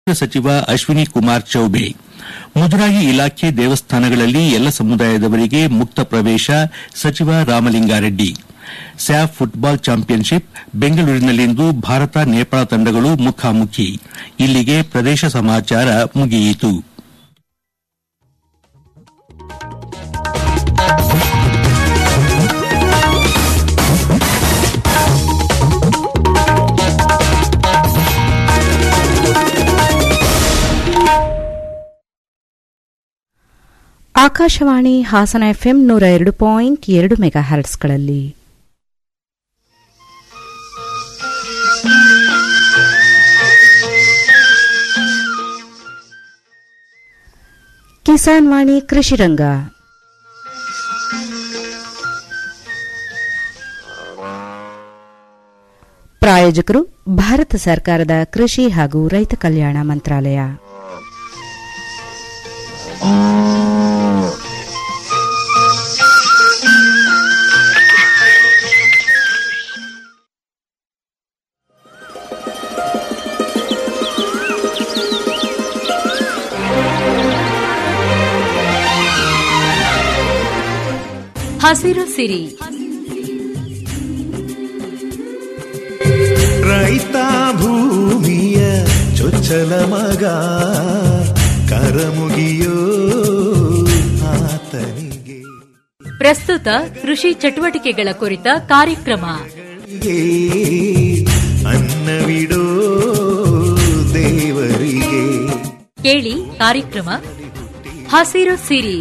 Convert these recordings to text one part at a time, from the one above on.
ಕೇಂದ್ರ ಸಚಿವ ಅಶ್ವಿನಿ ಕುಮಾರ್ ಚೌಬೆ ಮುಜರಾಯಿ ಇಲಾಖೆ ದೇವಸ್ಥಾನಗಳಲ್ಲಿ ಎಲ್ಲ ಸಮುದಾಯದವರಿಗೆ ಮುಕ್ತ ಪ್ರವೇಶ ಸಚಿವ ರಾಮಲಿಂಗಾರೆಡ್ಡಿ ಸ್ಯಾಫ್ ಫುಟ್ಬಾಲ್ ಚಾಂಪಿಯನ್ಶಿಪ್ ಬೆಂಗಳೂರಿನಲ್ಲಿಂದು ಭಾರತ ನೇಪಾಳ ತಂಡಗಳು ಮುಖಾಮುಖಿ ಇಲ್ಲಿಗೆ ಪ್ರದೇಶ ಸಮಾಚಾರ ಮುಗಿಯಿತು ಆಕಾಶವಾಣಿ ಹಾಸನ ಎಫ್ಎಂ ನೂರ ಎರಡು ಪಾಯಿಂಟ್ ಎರಡು ಮೆಗಾ ಹರ್ಟ್ಸ್ಗಳಲ್ಲಿ ಕಿಸಾನ್ ವಾಣಿ ಕೃಷಿ ರಂಗ ಪ್ರಾಯೋಜಕರು ಭಾರತ ಸರ್ಕಾರದ ಕೃಷಿ ಹಾಗೂ ರೈತ ಕಲ್ಯಾಣ ಮಂತ್ರಾಲಯ ಹಸಿರು ಸಿರಿ ರೈತ ಭೂಮಿಯ ಚೊಚ್ಚಲ ಮಗ ಕರಮುಗಿಯೋ ಆತನಿಗೆ ಪ್ರಸ್ತುತ ಕೃಷಿ ಚಟುವಟಿಕೆಗಳ ಕುರಿತ ಕಾರ್ಯಕ್ರಮ ಗೆ ಅನ್ನವಿಡೋ ದೇವರಿಗೆ ಕೇಳಿ ಕಾರ್ಯಕ್ರಮ ಹಸಿರು ಸಿರಿ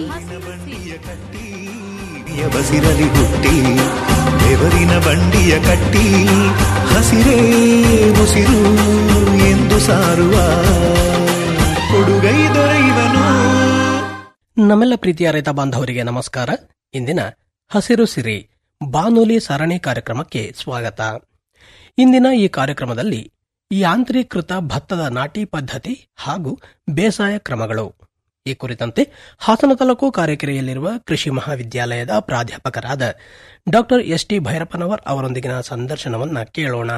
ಬಸಿರಲಿ ಹುಟ್ಟಿ ಬೆವರಿನ ಬಂಡಿಯ ಕಟ್ಟಿ ಹಸಿರೇ ಉಸಿರು ಎಂದು ಸಾರುವ ಕೊಡುಗೈ ದೊರೆಯುವನು ನಮ್ಮೆಲ್ಲ ಪ್ರೀತಿಯ ರೈತ ಬಾಂಧವರಿಗೆ ನಮಸ್ಕಾರ ಇಂದಿನ ಹಸಿರು ಸಿರಿ ಬಾನುಲಿ ಸರಣಿ ಕಾರ್ಯಕ್ರಮಕ್ಕೆ ಸ್ವಾಗತ ಇಂದಿನ ಈ ಕಾರ್ಯಕ್ರಮದಲ್ಲಿ ಯಾಂತ್ರೀಕೃತ ಭತ್ತದ ನಾಟಿ ಪದ್ಧತಿ ಹಾಗೂ ಬೇಸಾಯ ಕ್ರಮಗಳು ಈ ಕುರಿತಂತೆ ಹಾಸನ ತಾಲೂಕು ಕಾರೆಕೆರೆಯಲ್ಲಿರುವ ಕೃಷಿ ಮಹಾವಿದ್ಯಾಲಯದ ಪ್ರಾಧ್ಯಾಪಕರಾದ ಡಾಕ್ಟರ್ ಎಸ್ ಟಿ ಭೈರಪ್ಪನವರ್ ಅವರೊಂದಿಗಿನ ಸಂದರ್ಶನವನ್ನ ಕೇಳೋಣ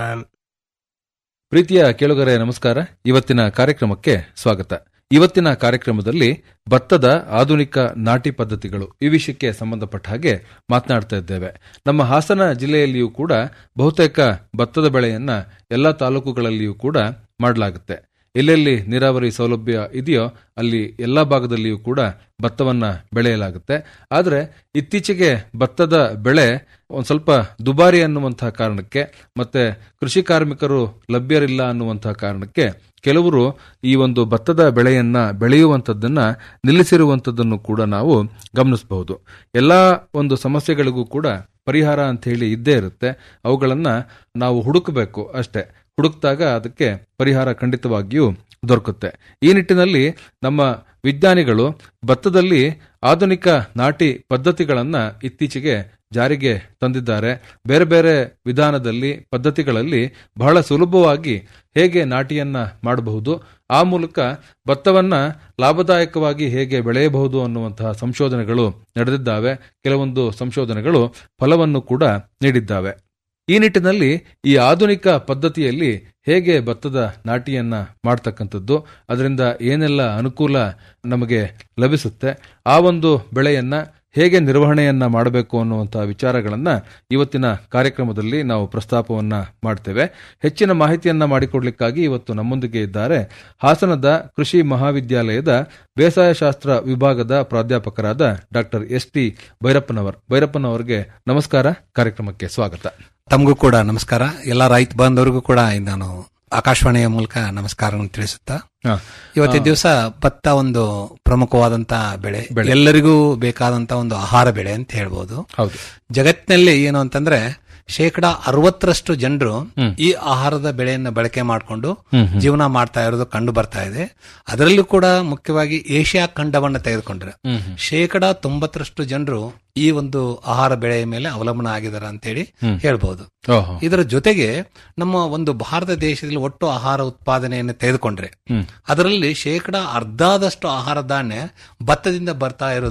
ಪ್ರೀತಿಯ ಕೇಳುಗರೆ ನಮಸ್ಕಾರ ಇವತ್ತಿನ ಕಾರ್ಯಕ್ರಮಕ್ಕೆ ಸ್ವಾಗತ ಇವತ್ತಿನ ಕಾರ್ಯಕ್ರಮದಲ್ಲಿ ಭತ್ತದ ಆಧುನಿಕ ನಾಟಿ ಪದ್ಧತಿಗಳು ಈ ವಿಷಯಕ್ಕೆ ಸಂಬಂಧಪಟ್ಟ ಹಾಗೆ ಮಾತನಾಡ್ತಾ ಇದ್ದೇವೆ ನಮ್ಮ ಹಾಸನ ಜಿಲ್ಲೆಯಲ್ಲಿಯೂ ಕೂಡ ಬಹುತೇಕ ಭತ್ತದ ಬೆಳೆಯನ್ನ ಎಲ್ಲ ತಾಲೂಕುಗಳಲ್ಲಿಯೂ ಕೂಡ ಮಾಡಲಾಗುತ್ತೆ ಎಲ್ಲೆಲ್ಲಿ ನೀರಾವರಿ ಸೌಲಭ್ಯ ಇದೆಯೋ ಅಲ್ಲಿ ಎಲ್ಲ ಭಾಗದಲ್ಲಿಯೂ ಕೂಡ ಭತ್ತವನ್ನ ಬೆಳೆಯಲಾಗುತ್ತೆ ಆದರೆ ಇತ್ತೀಚೆಗೆ ಭತ್ತದ ಬೆಳೆ ಒಂದು ಸ್ವಲ್ಪ ದುಬಾರಿ ಅನ್ನುವಂತಹ ಕಾರಣಕ್ಕೆ ಮತ್ತೆ ಕೃಷಿ ಕಾರ್ಮಿಕರು ಲಭ್ಯರಿಲ್ಲ ಅನ್ನುವಂತಹ ಕಾರಣಕ್ಕೆ ಕೆಲವರು ಈ ಒಂದು ಭತ್ತದ ಬೆಳೆಯನ್ನ ಬೆಳೆಯುವಂಥದ್ದನ್ನ ನಿಲ್ಲಿಸಿರುವಂಥದ್ದನ್ನು ಕೂಡ ನಾವು ಗಮನಿಸಬಹುದು ಎಲ್ಲಾ ಒಂದು ಸಮಸ್ಯೆಗಳಿಗೂ ಕೂಡ ಪರಿಹಾರ ಅಂತ ಹೇಳಿ ಇದ್ದೇ ಇರುತ್ತೆ ಅವುಗಳನ್ನ ನಾವು ಹುಡುಕಬೇಕು ಅಷ್ಟೇ ಹುಡುಕ್ದಾಗ ಅದಕ್ಕೆ ಪರಿಹಾರ ಖಂಡಿತವಾಗಿಯೂ ದೊರಕುತ್ತೆ ಈ ನಿಟ್ಟಿನಲ್ಲಿ ನಮ್ಮ ವಿಜ್ಞಾನಿಗಳು ಭತ್ತದಲ್ಲಿ ಆಧುನಿಕ ನಾಟಿ ಪದ್ಧತಿಗಳನ್ನ ಇತ್ತೀಚೆಗೆ ಜಾರಿಗೆ ತಂದಿದ್ದಾರೆ ಬೇರೆ ಬೇರೆ ವಿಧಾನದಲ್ಲಿ ಪದ್ಧತಿಗಳಲ್ಲಿ ಬಹಳ ಸುಲಭವಾಗಿ ಹೇಗೆ ನಾಟಿಯನ್ನ ಮಾಡಬಹುದು ಆ ಮೂಲಕ ಭತ್ತವನ್ನ ಲಾಭದಾಯಕವಾಗಿ ಹೇಗೆ ಬೆಳೆಯಬಹುದು ಅನ್ನುವಂತಹ ಸಂಶೋಧನೆಗಳು ನಡೆದಿದ್ದಾವೆ ಕೆಲವೊಂದು ಸಂಶೋಧನೆಗಳು ಫಲವನ್ನು ಕೂಡ ನೀಡಿದ್ದಾವೆ ಈ ನಿಟ್ಟಿನಲ್ಲಿ ಈ ಆಧುನಿಕ ಪದ್ಧತಿಯಲ್ಲಿ ಹೇಗೆ ಭತ್ತದ ನಾಟಿಯನ್ನ ಮಾಡ್ತಕ್ಕಂಥದ್ದು ಅದರಿಂದ ಏನೆಲ್ಲ ಅನುಕೂಲ ನಮಗೆ ಲಭಿಸುತ್ತೆ ಆ ಒಂದು ಬೆಳೆಯನ್ನ ಹೇಗೆ ನಿರ್ವಹಣೆಯನ್ನ ಮಾಡಬೇಕು ಅನ್ನುವಂತಹ ವಿಚಾರಗಳನ್ನ ಇವತ್ತಿನ ಕಾರ್ಯಕ್ರಮದಲ್ಲಿ ನಾವು ಪ್ರಸ್ತಾಪವನ್ನ ಮಾಡ್ತೇವೆ ಹೆಚ್ಚಿನ ಮಾಹಿತಿಯನ್ನ ಮಾಡಿಕೊಡ್ಲಿಕ್ಕಾಗಿ ಇವತ್ತು ನಮ್ಮೊಂದಿಗೆ ಇದ್ದಾರೆ ಹಾಸನದ ಕೃಷಿ ಮಹಾವಿದ್ಯಾಲಯದ ಬೇಸಾಯ ಶಾಸ್ತ್ರ ವಿಭಾಗದ ಪ್ರಾಧ್ಯಾಪಕರಾದ ಡಾಕ್ಟರ್ ಎಸ್ ಟಿ ಭೈರಪ್ಪನವರ್ ಭೈರಪ್ಪನವರಿಗೆ ನಮಸ್ಕಾರ ಕಾರ್ಯಕ್ರಮಕ್ಕೆ ಸ್ವಾಗತ ತಮಗೂ ಕೂಡ ನಮಸ್ಕಾರ ಎಲ್ಲ ರೈತ ಬಾಂಧವರಿಗೂ ಕೂಡ ನಾನು ಆಕಾಶವಾಣಿಯ ಮೂಲಕ ನಮಸ್ಕಾರ ತಿಳಿಸುತ್ತಾ ಹಾ. ಇವತ್ತಿನ ದಿವಸ ಭತ್ತ ಒಂದು ಪ್ರಮುಖವಾದಂತ ಬೆಳೆ ಬೆಳೆ. ಎಲ್ಲರಿಗೂ ಬೇಕಾದಂತ ಒಂದು ಆಹಾರ ಬೆಳೆ ಅಂತ ಹೇಳ್ಬೋದು ಹೌದು ಜಗತ್ತಿನಲ್ಲಿ ಏನು ಅಂತಂದ್ರೆ ಶೇಕಡ ಅರವತ್ತರಷ್ಟು ಜನರು ಈ ಆಹಾರದ ಬೆಳೆಯನ್ನ ಬಳಕೆ ಮಾಡಿಕೊಂಡು ಜೀವನ ಮಾಡ್ತಾ ಇರೋದು ಕಂಡು ಬರ್ತಾ ಇದೆ ಅದರಲ್ಲೂ ಕೂಡ ಮುಖ್ಯವಾಗಿ ಏಷ್ಯಾ ಖಂಡವನ್ನ ತೆಗೆದುಕೊಂಡ್ರೆ ಶೇಕಡ ತೊಂಬತ್ತರಷ್ಟು ಜನರು ಈ ಒಂದು ಆಹಾರ ಬೆಳೆಯ ಮೇಲೆ ಅವಲಂಬನ ಆಗಿದ್ದಾರೆ ಅಂತೇಳಿ ಹೇಳ್ಬಹುದು ಓಹೋ ಇದರ ಜೊತೆಗೆ ನಮ್ಮ ಒಂದು ಭಾರತ ದೇಶದಲ್ಲಿ ಒಟ್ಟು ಆಹಾರ ಉತ್ಪಾದನೆಯನ್ನು ತೆಗೆದುಕೊಂಡ್ರೆ ಅದರಲ್ಲಿ ಶೇಕಡ ಅರ್ಧದಷ್ಟು ಆಹಾರ ಧಾನ್ಯ ಭತ್ತದಿಂದ ಬರ್ತಾ ಇರೋದು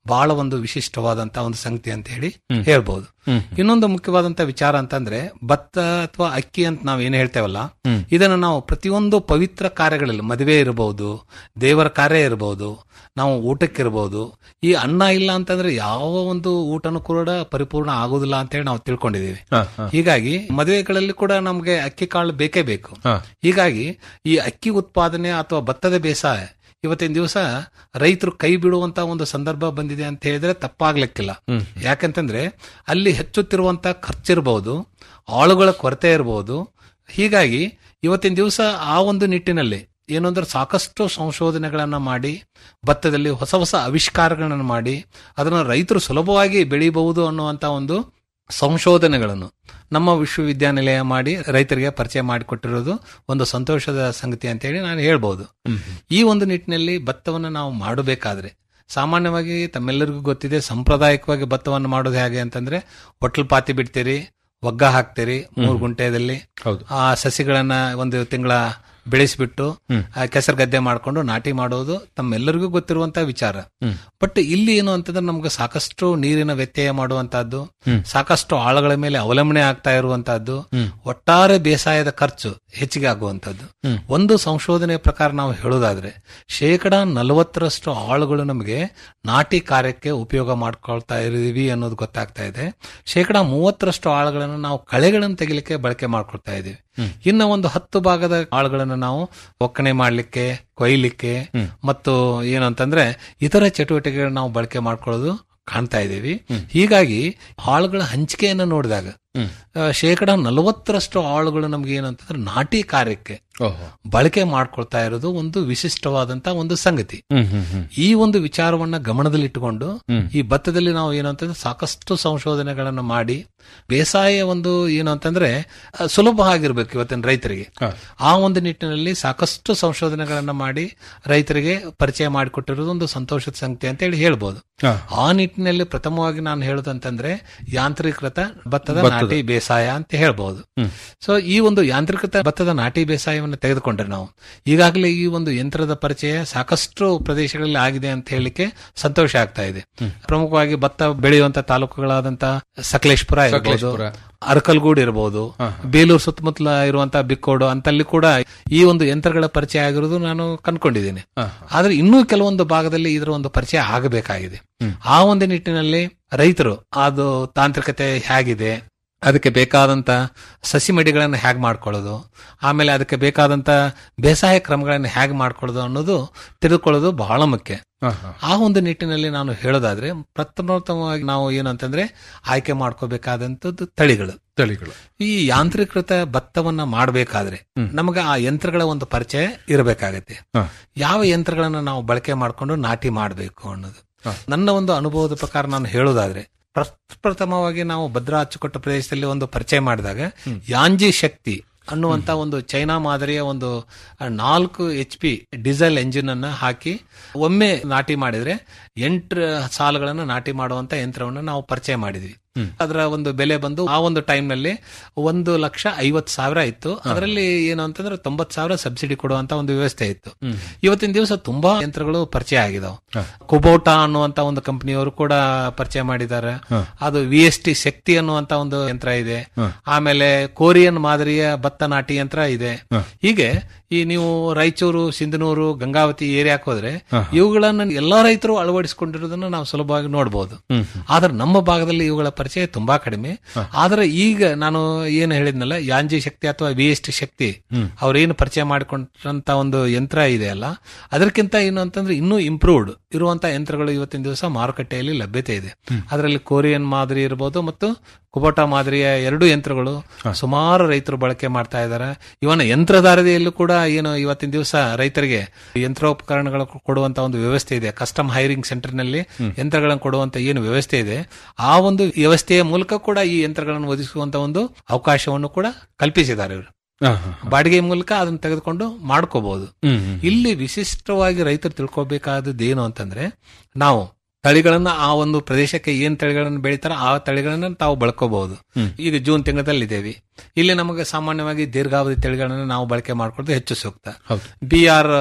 ಬಹಳ ಒಂದು ವಿಶಿಷ್ಟವಾದಂತ ಒಂದು ಸಂಗತಿ ಅಂತ ಹೇಳಿ ಹೇಳ್ಬಹುದು ಇನ್ನೊಂದು ಮುಖ್ಯವಾದಂತ ವಿಚಾರ ಅಂತಂದ್ರೆ ಭತ್ತ ಅಥವಾ ಅಕ್ಕಿ ಅಂತ ನಾವ್ ಏನ್ ಹೇಳ್ತೇವಲ್ಲ ಇದನ್ನು ನಾವು ಪ್ರತಿಯೊಂದು ಪವಿತ್ರ ಕಾರ್ಯಗಳಲ್ಲಿ ಮದುವೆ ಇರಬಹುದು ದೇವರ ಕಾರ್ಯ ಇರಬಹುದು ನಾವು ಊಟಕ್ಕಿರಬಹುದು ಈ ಅನ್ನ ಇಲ್ಲ ಅಂತಂದ್ರೆ ಯಾವ ಒಂದು ಊಟನೂ ಕೂಡ ಪರಿಪೂರ್ಣ ಆಗುದಿಲ್ಲ ಅಂತ ಹೇಳಿ ನಾವು ತಿಳ್ಕೊಂಡಿದೀವಿ ಹೀಗಾಗಿ ಮದುವೆಗಳಲ್ಲಿ ಕೂಡ ನಮ್ಗೆ ಅಕ್ಕಿ ಕಾಳು ಬೇಕೇ ಬೇಕು ಹೀಗಾಗಿ ಈ ಅಕ್ಕಿ ಉತ್ಪಾದನೆ ಅಥವಾ ಭತ್ತದ ಬೇಸಾಯ ಇವತ್ತಿನ ದಿವಸ ರೈತರು ಕೈ ಬಿಡುವಂತ ಒಂದು ಸಂದರ್ಭ ಬಂದಿದೆ ಅಂತ ಹೇಳಿದ್ರೆ ತಪ್ಪಾಗ್ಲಿಕ್ಕಿಲ್ಲ ಯಾಕಂತಂದ್ರೆ ಅಲ್ಲಿ ಹೆಚ್ಚುತ್ತಿರುವಂತ ಖರ್ಚಿರಬಹುದು ಆಳುಗಳ ಕೊರತೆ ಇರಬಹುದು ಹೀಗಾಗಿ ಇವತ್ತಿನ ದಿವಸ ಆ ಒಂದು ನಿಟ್ಟಿನಲ್ಲಿ ಏನು ಅಂದ್ರೆ ಸಾಕಷ್ಟು ಸಂಶೋಧನೆಗಳನ್ನ ಮಾಡಿ ಭತ್ತದಲ್ಲಿ ಹೊಸ ಹೊಸ ಆವಿಷ್ಕಾರಗಳನ್ನು ಮಾಡಿ ಅದನ್ನು ರೈತರು ಸುಲಭವಾಗಿ ಬೆಳೀಬಹುದು ಅನ್ನುವಂತ ಒಂದು ಸಂಶೋಧನೆಗಳನ್ನು ನಮ್ಮ ವಿಶ್ವವಿದ್ಯಾನಿಲಯ ಮಾಡಿ ರೈತರಿಗೆ ಪರಿಚಯ ಮಾಡಿಕೊಟ್ಟಿರೋದು ಒಂದು ಸಂತೋಷದ ಸಂಗತಿ ಅಂತ ಹೇಳಿ ನಾನು ಹೇಳ್ಬೋದು ಈ ಒಂದು ನಿಟ್ಟಿನಲ್ಲಿ ಭತ್ತವನ್ನು ನಾವು ಮಾಡಬೇಕಾದ್ರೆ ಸಾಮಾನ್ಯವಾಗಿ ತಮ್ಮೆಲ್ಲರಿಗೂ ಗೊತ್ತಿದೆ ಸಾಂಪ್ರದಾಯಿಕವಾಗಿ ಭತ್ತವನ್ನು ಮಾಡೋದು ಹೇಗೆ ಅಂತಂದ್ರೆ ಒಟ್ಲು ಪಾತಿ ಬಿಡ್ತೀರಿ ಒಗ್ಗ ಹಾಕ್ತೀರಿ ಮೂರು ಗುಂಟೆದಲ್ಲಿ ಹೌದು ಆ ಸಸಿಗಳನ್ನ ಒಂದು ತಿಂಗಳ ಬೆಳೆಸಿಬಿಟ್ಟು ಆ ಕೆಸರು ಗದ್ದೆ ಮಾಡ್ಕೊಂಡು ನಾಟಿ ಮಾಡೋದು ತಮ್ಮೆಲ್ಲರಿಗೂ ಗೊತ್ತಿರುವಂತ ವಿಚಾರ ಬಟ್ ಇಲ್ಲಿ ಏನು ಅಂತಂದ್ರೆ ನಮ್ಗೆ ಸಾಕಷ್ಟು ನೀರಿನ ವ್ಯತ್ಯಯ ಮಾಡುವಂತಹದ್ದು ಸಾಕಷ್ಟು ಆಳಗಳ ಮೇಲೆ ಅವಲಂಬನೆ ಆಗ್ತಾ ಇರುವಂತಹದ್ದು ಒಟ್ಟಾರೆ ಬೇಸಾಯದ ಖರ್ಚು ಹೆಚ್ಚಿಗೆ ಆಗುವಂತದ್ದು ಒಂದು ಸಂಶೋಧನೆ ಪ್ರಕಾರ ನಾವು ಹೇಳೋದಾದ್ರೆ ಶೇಕಡ ನಲವತ್ತರಷ್ಟು ಆಳುಗಳು ನಮಗೆ ನಾಟಿ ಕಾರ್ಯಕ್ಕೆ ಉಪಯೋಗ ಮಾಡ್ಕೊಳ್ತಾ ಇದ್ದೀವಿ ಅನ್ನೋದು ಗೊತ್ತಾಗ್ತಾ ಇದೆ ಶೇಕಡ ಮೂವತ್ತರಷ್ಟು ಆಳುಗಳನ್ನು ನಾವು ಕಳೆಗಳನ್ನು ತೆಗಿಲಿಕ್ಕೆ ಬಳಕೆ ಮಾಡ್ಕೊಳ್ತಾ ಇದ್ದೀವಿ ಇನ್ನ ಒಂದು ಹತ್ತು ಭಾಗದ ಆಳುಗಳನ್ನು ನಾವು ಒಕ್ಕಣೆ ಮಾಡ್ಲಿಕ್ಕೆ ಕೊಯ್ಲಿಕ್ಕೆ ಮತ್ತು ಏನು ಅಂತಂದ್ರೆ ಇತರ ಚಟುವಟಿಕೆಗಳನ್ನ ನಾವು ಬಳಕೆ ಮಾಡ್ಕೊಳ್ಳೋದು ಕಾಣ್ತಾ ಇದ್ದೀವಿ ಹೀಗಾಗಿ ಆಳುಗಳ ಹಂಚಿಕೆಯನ್ನು ನೋಡಿದಾಗ ಆ, ಶೇಕಡ ನಲವತ್ತರಷ್ಟು ಆಳುಗಳು ನಮ್ಗೆ ಏನಂತಂದ್ರೆ ನಾಟಿ ಕಾರ್ಯಕ್ಕೆ ಓಹೋ ಬಳಕೆ ಮಾಡ್ಕೊಳ್ತಾ ಇರೋದು ಒಂದು ವಿಶಿಷ್ಟವಾದಂತ ಒಂದು ಸಂಗತಿ ಹ್ಮ್ ಹ್ಮ್ ಹ್ಮ್ ಈ ಒಂದು ವಿಚಾರವನ್ನ ಗಮನದಲ್ಲಿಟ್ಟುಕೊಂಡು ಈ ಭತ್ತದಲ್ಲಿ ನಾವು ಏನು ಅಂತಂದ್ರೆ ಸಾಕಷ್ಟು ಸಂಶೋಧನೆಗಳನ್ನ ಮಾಡಿ ಬೇಸಾಯ ಒಂದು ಏನು ಅಂತಂದ್ರೆ ಆ, ಸುಲಭ ಆಗಿರ್ಬೇಕು ಇವತ್ತಿನ ರೈತರಿಗೆ ಆ ಒಂದು ನಿಟ್ಟಿನಲ್ಲಿ ಸಾಕಷ್ಟು ಸಂಶೋಧನೆಗಳನ್ನ ಮಾಡಿ ರೈತರಿಗೆ ಪರಿಚಯ ಮಾಡಿಕೊಟ್ಟಿರೋದು ಒಂದು ಸಂತೋಷದ ಸಂಗತಿ ಅಂತ ಹೇಳಿ ಹೇಳ್ಬೋದು ಹಾ. ಆ ನಿಟ್ಟಿನಲ್ಲಿ ಪ್ರಥಮವಾಗಿ ನಾನು ಹೇಳೋದಂತಂದ್ರೆ ಯಾಂತ್ರೀಕೃತ ಭತ್ತದ ನಾಟಿ ಬೇಸಾಯ ಅಂತ ಹೇಳ್ಬಹುದು ಸೊ ಈ ಒಂದು ಯಾಂತ್ರಿಕೃತ ಭತ್ತದ ನಾಟಿ ಬೇಸಾಯವನ್ನು ತೆಗೆದುಕೊಂಡ್ರೆ ನಾವು ಈಗಾಗಲೇ ಈ ಒಂದು ಯಂತ್ರದ ಪರಿಚಯ ಸಾಕಷ್ಟು ಪ್ರದೇಶಗಳಲ್ಲಿ ಆಗಿದೆ ಅಂತ ಹೇಳಲಿಕ್ಕೆ ಸಂತೋಷ ಆಗ್ತಾ ಇದೆ ಪ್ರಮುಖವಾಗಿ ಭತ್ತ ಬೆಳೆಯುವಂತ ತಾಲೂಕುಗಳಾದಂತ ಸಕಲೇಶ್ಪುರ ಇರಬಹುದು ಅರಕಲ್ಗೂಡು ಇರಬಹುದು ಬೇಲೂರು ಸುತ್ತಮುತ್ತಲ ಇರುವಂತಹ ಬಿಕ್ಕೋಡು ಅಂತಲ್ಲಿ ಕೂಡ ಈ ಒಂದು ಯಂತ್ರಗಳ ಪರಿಚಯ ಆಗಿರೋದು ನಾನು ಕಂಡ್ಕೊಂಡಿದ್ದೇನೆ ಆದ್ರೆ ಇನ್ನೂ ಕೆಲವೊಂದು ಭಾಗದಲ್ಲಿ ಇದರ ಒಂದು ಪರಿಚಯ ಆಗಬೇಕಾಗಿದೆ ಆ ಒಂದು ನಿಟ್ಟಿನಲ್ಲಿ ರೈತರು ಅದು ತಾಂತ್ರಿಕತೆ ಹೇಗಿದೆ ಅದಕ್ಕೆ ಬೇಕಾದಂತ ಸಸಿ ಮಡಿಗಳನ್ನು ಹೇಗೆ ಮಾಡ್ಕೊಳ್ಳೋದು ಆಮೇಲೆ ಅದಕ್ಕೆ ಬೇಕಾದಂತ ಬೇಸಾಯ ಕ್ರಮಗಳನ್ನು ಹೇಗೆ ಮಾಡ್ಕೊಳ್ಳೋದು ಅನ್ನೋದು ತಿಳಿದುಕೊಳ್ಳೋದು ಬಹಳ ಮುಖ್ಯ ಆ ಒಂದು ನಿಟ್ಟಿನಲ್ಲಿ ನಾನು ಹೇಳೋದಾದ್ರೆ ಪ್ರಥಮೋತ್ತಮವಾಗಿ ನಾವು ಏನು ಅಂತಂದ್ರೆ ಆಯ್ಕೆ ಮಾಡ್ಕೋಬೇಕಾದಂತದ್ದು ತಳಿಗಳು ತಳಿಗಳು ಈ ಯಾಂತ್ರೀಕೃತ ಭತ್ತವನ್ನ ಮಾಡಬೇಕಾದ್ರೆ ನಮಗೆ ಆ ಯಂತ್ರಗಳ ಒಂದು ಪರಿಚಯ ಇರಬೇಕಾಗತ್ತೆ ಹ. ಯಾವ ಯಂತ್ರಗಳನ್ನ ನಾವು ಬಳಕೆ ಮಾಡಿಕೊಂಡು ನಾಟಿ ಮಾಡಬೇಕು ಅನ್ನೋದು ನನ್ನ ಒಂದು ಅನುಭವದ ಪ್ರಕಾರ ನಾನು ಹೇಳೋದಾದ್ರೆ ಪ್ರಪ್ರಥಮವಾಗಿ ನಾವು ಭದ್ರಾ ಅಚ್ಚುಕಟ್ಟು ಪ್ರದೇಶದಲ್ಲಿ ಒಂದು ಪರಿಚಯ ಮಾಡಿದಾಗ ಯಾಂಜಿ ಶಕ್ತಿ ಅನ್ನುವಂತ ಒಂದು ಚೈನಾ ಮಾದರಿಯ ಒಂದು ಆ, ನಾಲ್ಕು ಎಚ್ ಪಿ ಡೀಸೆಲ್ ಎಂಜಿನ್ ಅನ್ನ ಹಾಕಿ ಒಮ್ಮೆ ನಾಟಿ ಮಾಡಿದ್ರೆ ಎಂಟು ಸಾಲುಗಳನ್ನು ನಾಟಿ ಮಾಡುವಂತ ಯಂತ್ರವನ್ನು ನಾವು ಪರಿಚಯ ಮಾಡಿದ್ವಿ ಅದರ ಒಂದು ಬೆಲೆ ಬಂದು ಆ ಒಂದು ಟೈಮ್ ನಲ್ಲಿ ಒಂದು ಲಕ್ಷ ಐವತ್ ಸಾವಿರ ಇತ್ತು ಅದರಲ್ಲಿ ಏನು ಅಂತಂದ್ರೆ ತೊಂಬತ್ ಸಾವಿರ ಸಬ್ಸಿಡಿ ಕೊಡುವಂತ ಒಂದು ವ್ಯವಸ್ಥೆ ಇತ್ತು ಇವತ್ತಿನ ದಿವಸ ತುಂಬಾ ಯಂತ್ರಗಳು ಪರಿಚಯ ಆಗಿದಾವೆ ಕುಬೋಟಾ ಅನ್ನುವಂತ ಒಂದು ಕಂಪನಿಯವರು ಕೂಡ ಪರಿಚಯ ಮಾಡಿದ್ದಾರೆ ಅದು ವಿ ಎಸ್ ಟಿ ಶಕ್ತಿ ಅನ್ನುವಂತ ಒಂದು ಯಂತ್ರ ಇದೆ ಆಮೇಲೆ ಕೋರಿಯನ್ ಮಾದರಿಯ ಭತ್ತ ನಾಟಿ ಯಂತ್ರ ಇದೆ ಹೀಗೆ ಈ ನೀವು ರಾಯಚೂರು ಸಿಂಧನೂರು ಗಂಗಾವತಿ ಏರಿಯಾಕ್ ಹೋದ್ರೆ ಇವುಗಳನ್ನ ಎಲ್ಲಾ ರೈತರು ಅಳವಡಿಸಿಕೊಂಡಿರೋದನ್ನ ನಾವು ಸುಲಭವಾಗಿ ನೋಡಬಹುದು ಆದ್ರೆ ನಮ್ಮ ಭಾಗದಲ್ಲಿ ಇವುಗಳ ಪರಿಚಯ ತುಂಬಾ ಕಡಿಮೆ ಆದ್ರೆ ಈಗ ನಾನು ಏನು ಹೇಳಿದ್ನಲ್ಲ ಯಾಂಜಿ ಶಕ್ತಿ ಅಥವಾ ವಿ ಎಸ್ ಟಿ ಶಕ್ತಿ ಅವ್ರೇನು ಪರಿಚಯ ಮಾಡಿಕೊಂಡಂತ ಒಂದು ಯಂತ್ರ ಇದೆ ಅಲ್ಲ ಅದಕ್ಕಿಂತ ಏನು ಅಂತಂದ್ರೆ ಇನ್ನೂ ಇಂಪ್ರೂವ್ಡ್ ಇರುವಂತ ಯಂತ್ರಗಳು ಇವತ್ತಿನ ದಿವಸ ಮಾರುಕಟ್ಟೆಯಲ್ಲಿ ಲಭ್ಯತೆ ಇದೆ ಅದರಲ್ಲಿ ಕೋರಿಯನ್ ಮಾದರಿ ಇರಬಹುದು ಮತ್ತು ಕುಬೋಟಾ ಮಾದರಿಯ ಎರಡು ಯಂತ್ರಗಳು ಸುಮಾರು ರೈತರು ಬಳಕೆ ಮಾಡ್ತಾ ಇದ್ದಾರೆ ಇವನ ಯಂತ್ರಧಾರದೆಯಲ್ಲೂ ಕೂಡ ಏನು ಇವತ್ತಿನ ದಿವಸ ರೈತರಿಗೆ ಯಂತ್ರೋಪಕರಣಗಳು ಕೊಡುವಂತ ಒಂದು ವ್ಯವಸ್ಥೆ ಇದೆ ಕಸ್ಟಮ್ ಹೈರಿಂಗ್ ಸೆಂಟರ್ ನಲ್ಲಿ ಯಂತ್ರಗಳನ್ನು ಕೊಡುವಂತ ಏನು ವ್ಯವಸ್ಥೆ ಇದೆ ಆ ಒಂದು ವ್ಯವಸ್ಥೆಯ ಮೂಲಕ ಕೂಡ ಈ ಯಂತ್ರಗಳನ್ನು ಒದಗಿಸುವಂತ ಒಂದು ಅವಕಾಶವನ್ನು ಕೂಡ ಕಲ್ಪಿಸಿದ್ದಾರೆ ಇವರು ಬಾಡಿಗೆ ಮೂಲಕ ಅದನ್ನ ತೆಗೆದುಕೊಂಡು ಮಾಡ್ಕೋಬಹುದು ಇಲ್ಲಿ ವಿಶಿಷ್ಟವಾಗಿ ರೈತರು ತಿಳ್ಕೊಬೇಕಾದದ್ದು ಏನು ಅಂತಂದ್ರೆ ನಾವು ತಳಿಗಳನ್ನ ಆ ಒಂದು ಪ್ರದೇಶಕ್ಕೆ ಏನ್ ತಳಿಗಳನ್ನ ಬೆಳಿತಾರ ಆ ತಳಿಗಳನ್ನ ತಾವು ಬಳಕೋಬಹುದು ಈಗ ಜೂನ್ ತಿಂಗಳಲ್ಲಿ ಇದ್ದೇವೆ ಇಲ್ಲಿ ನಮಗೆ ಸಾಮಾನ್ಯವಾಗಿ ದೀರ್ಘಾವಧಿ ತಳಿಗಳನ್ನ ನಾವು ಬಳಕೆ ಮಾಡ್ಕೊಳ್ಳೋದು ಹೆಚ್ಚು ಸೂಕ್ತ ಬಿ ಆರ್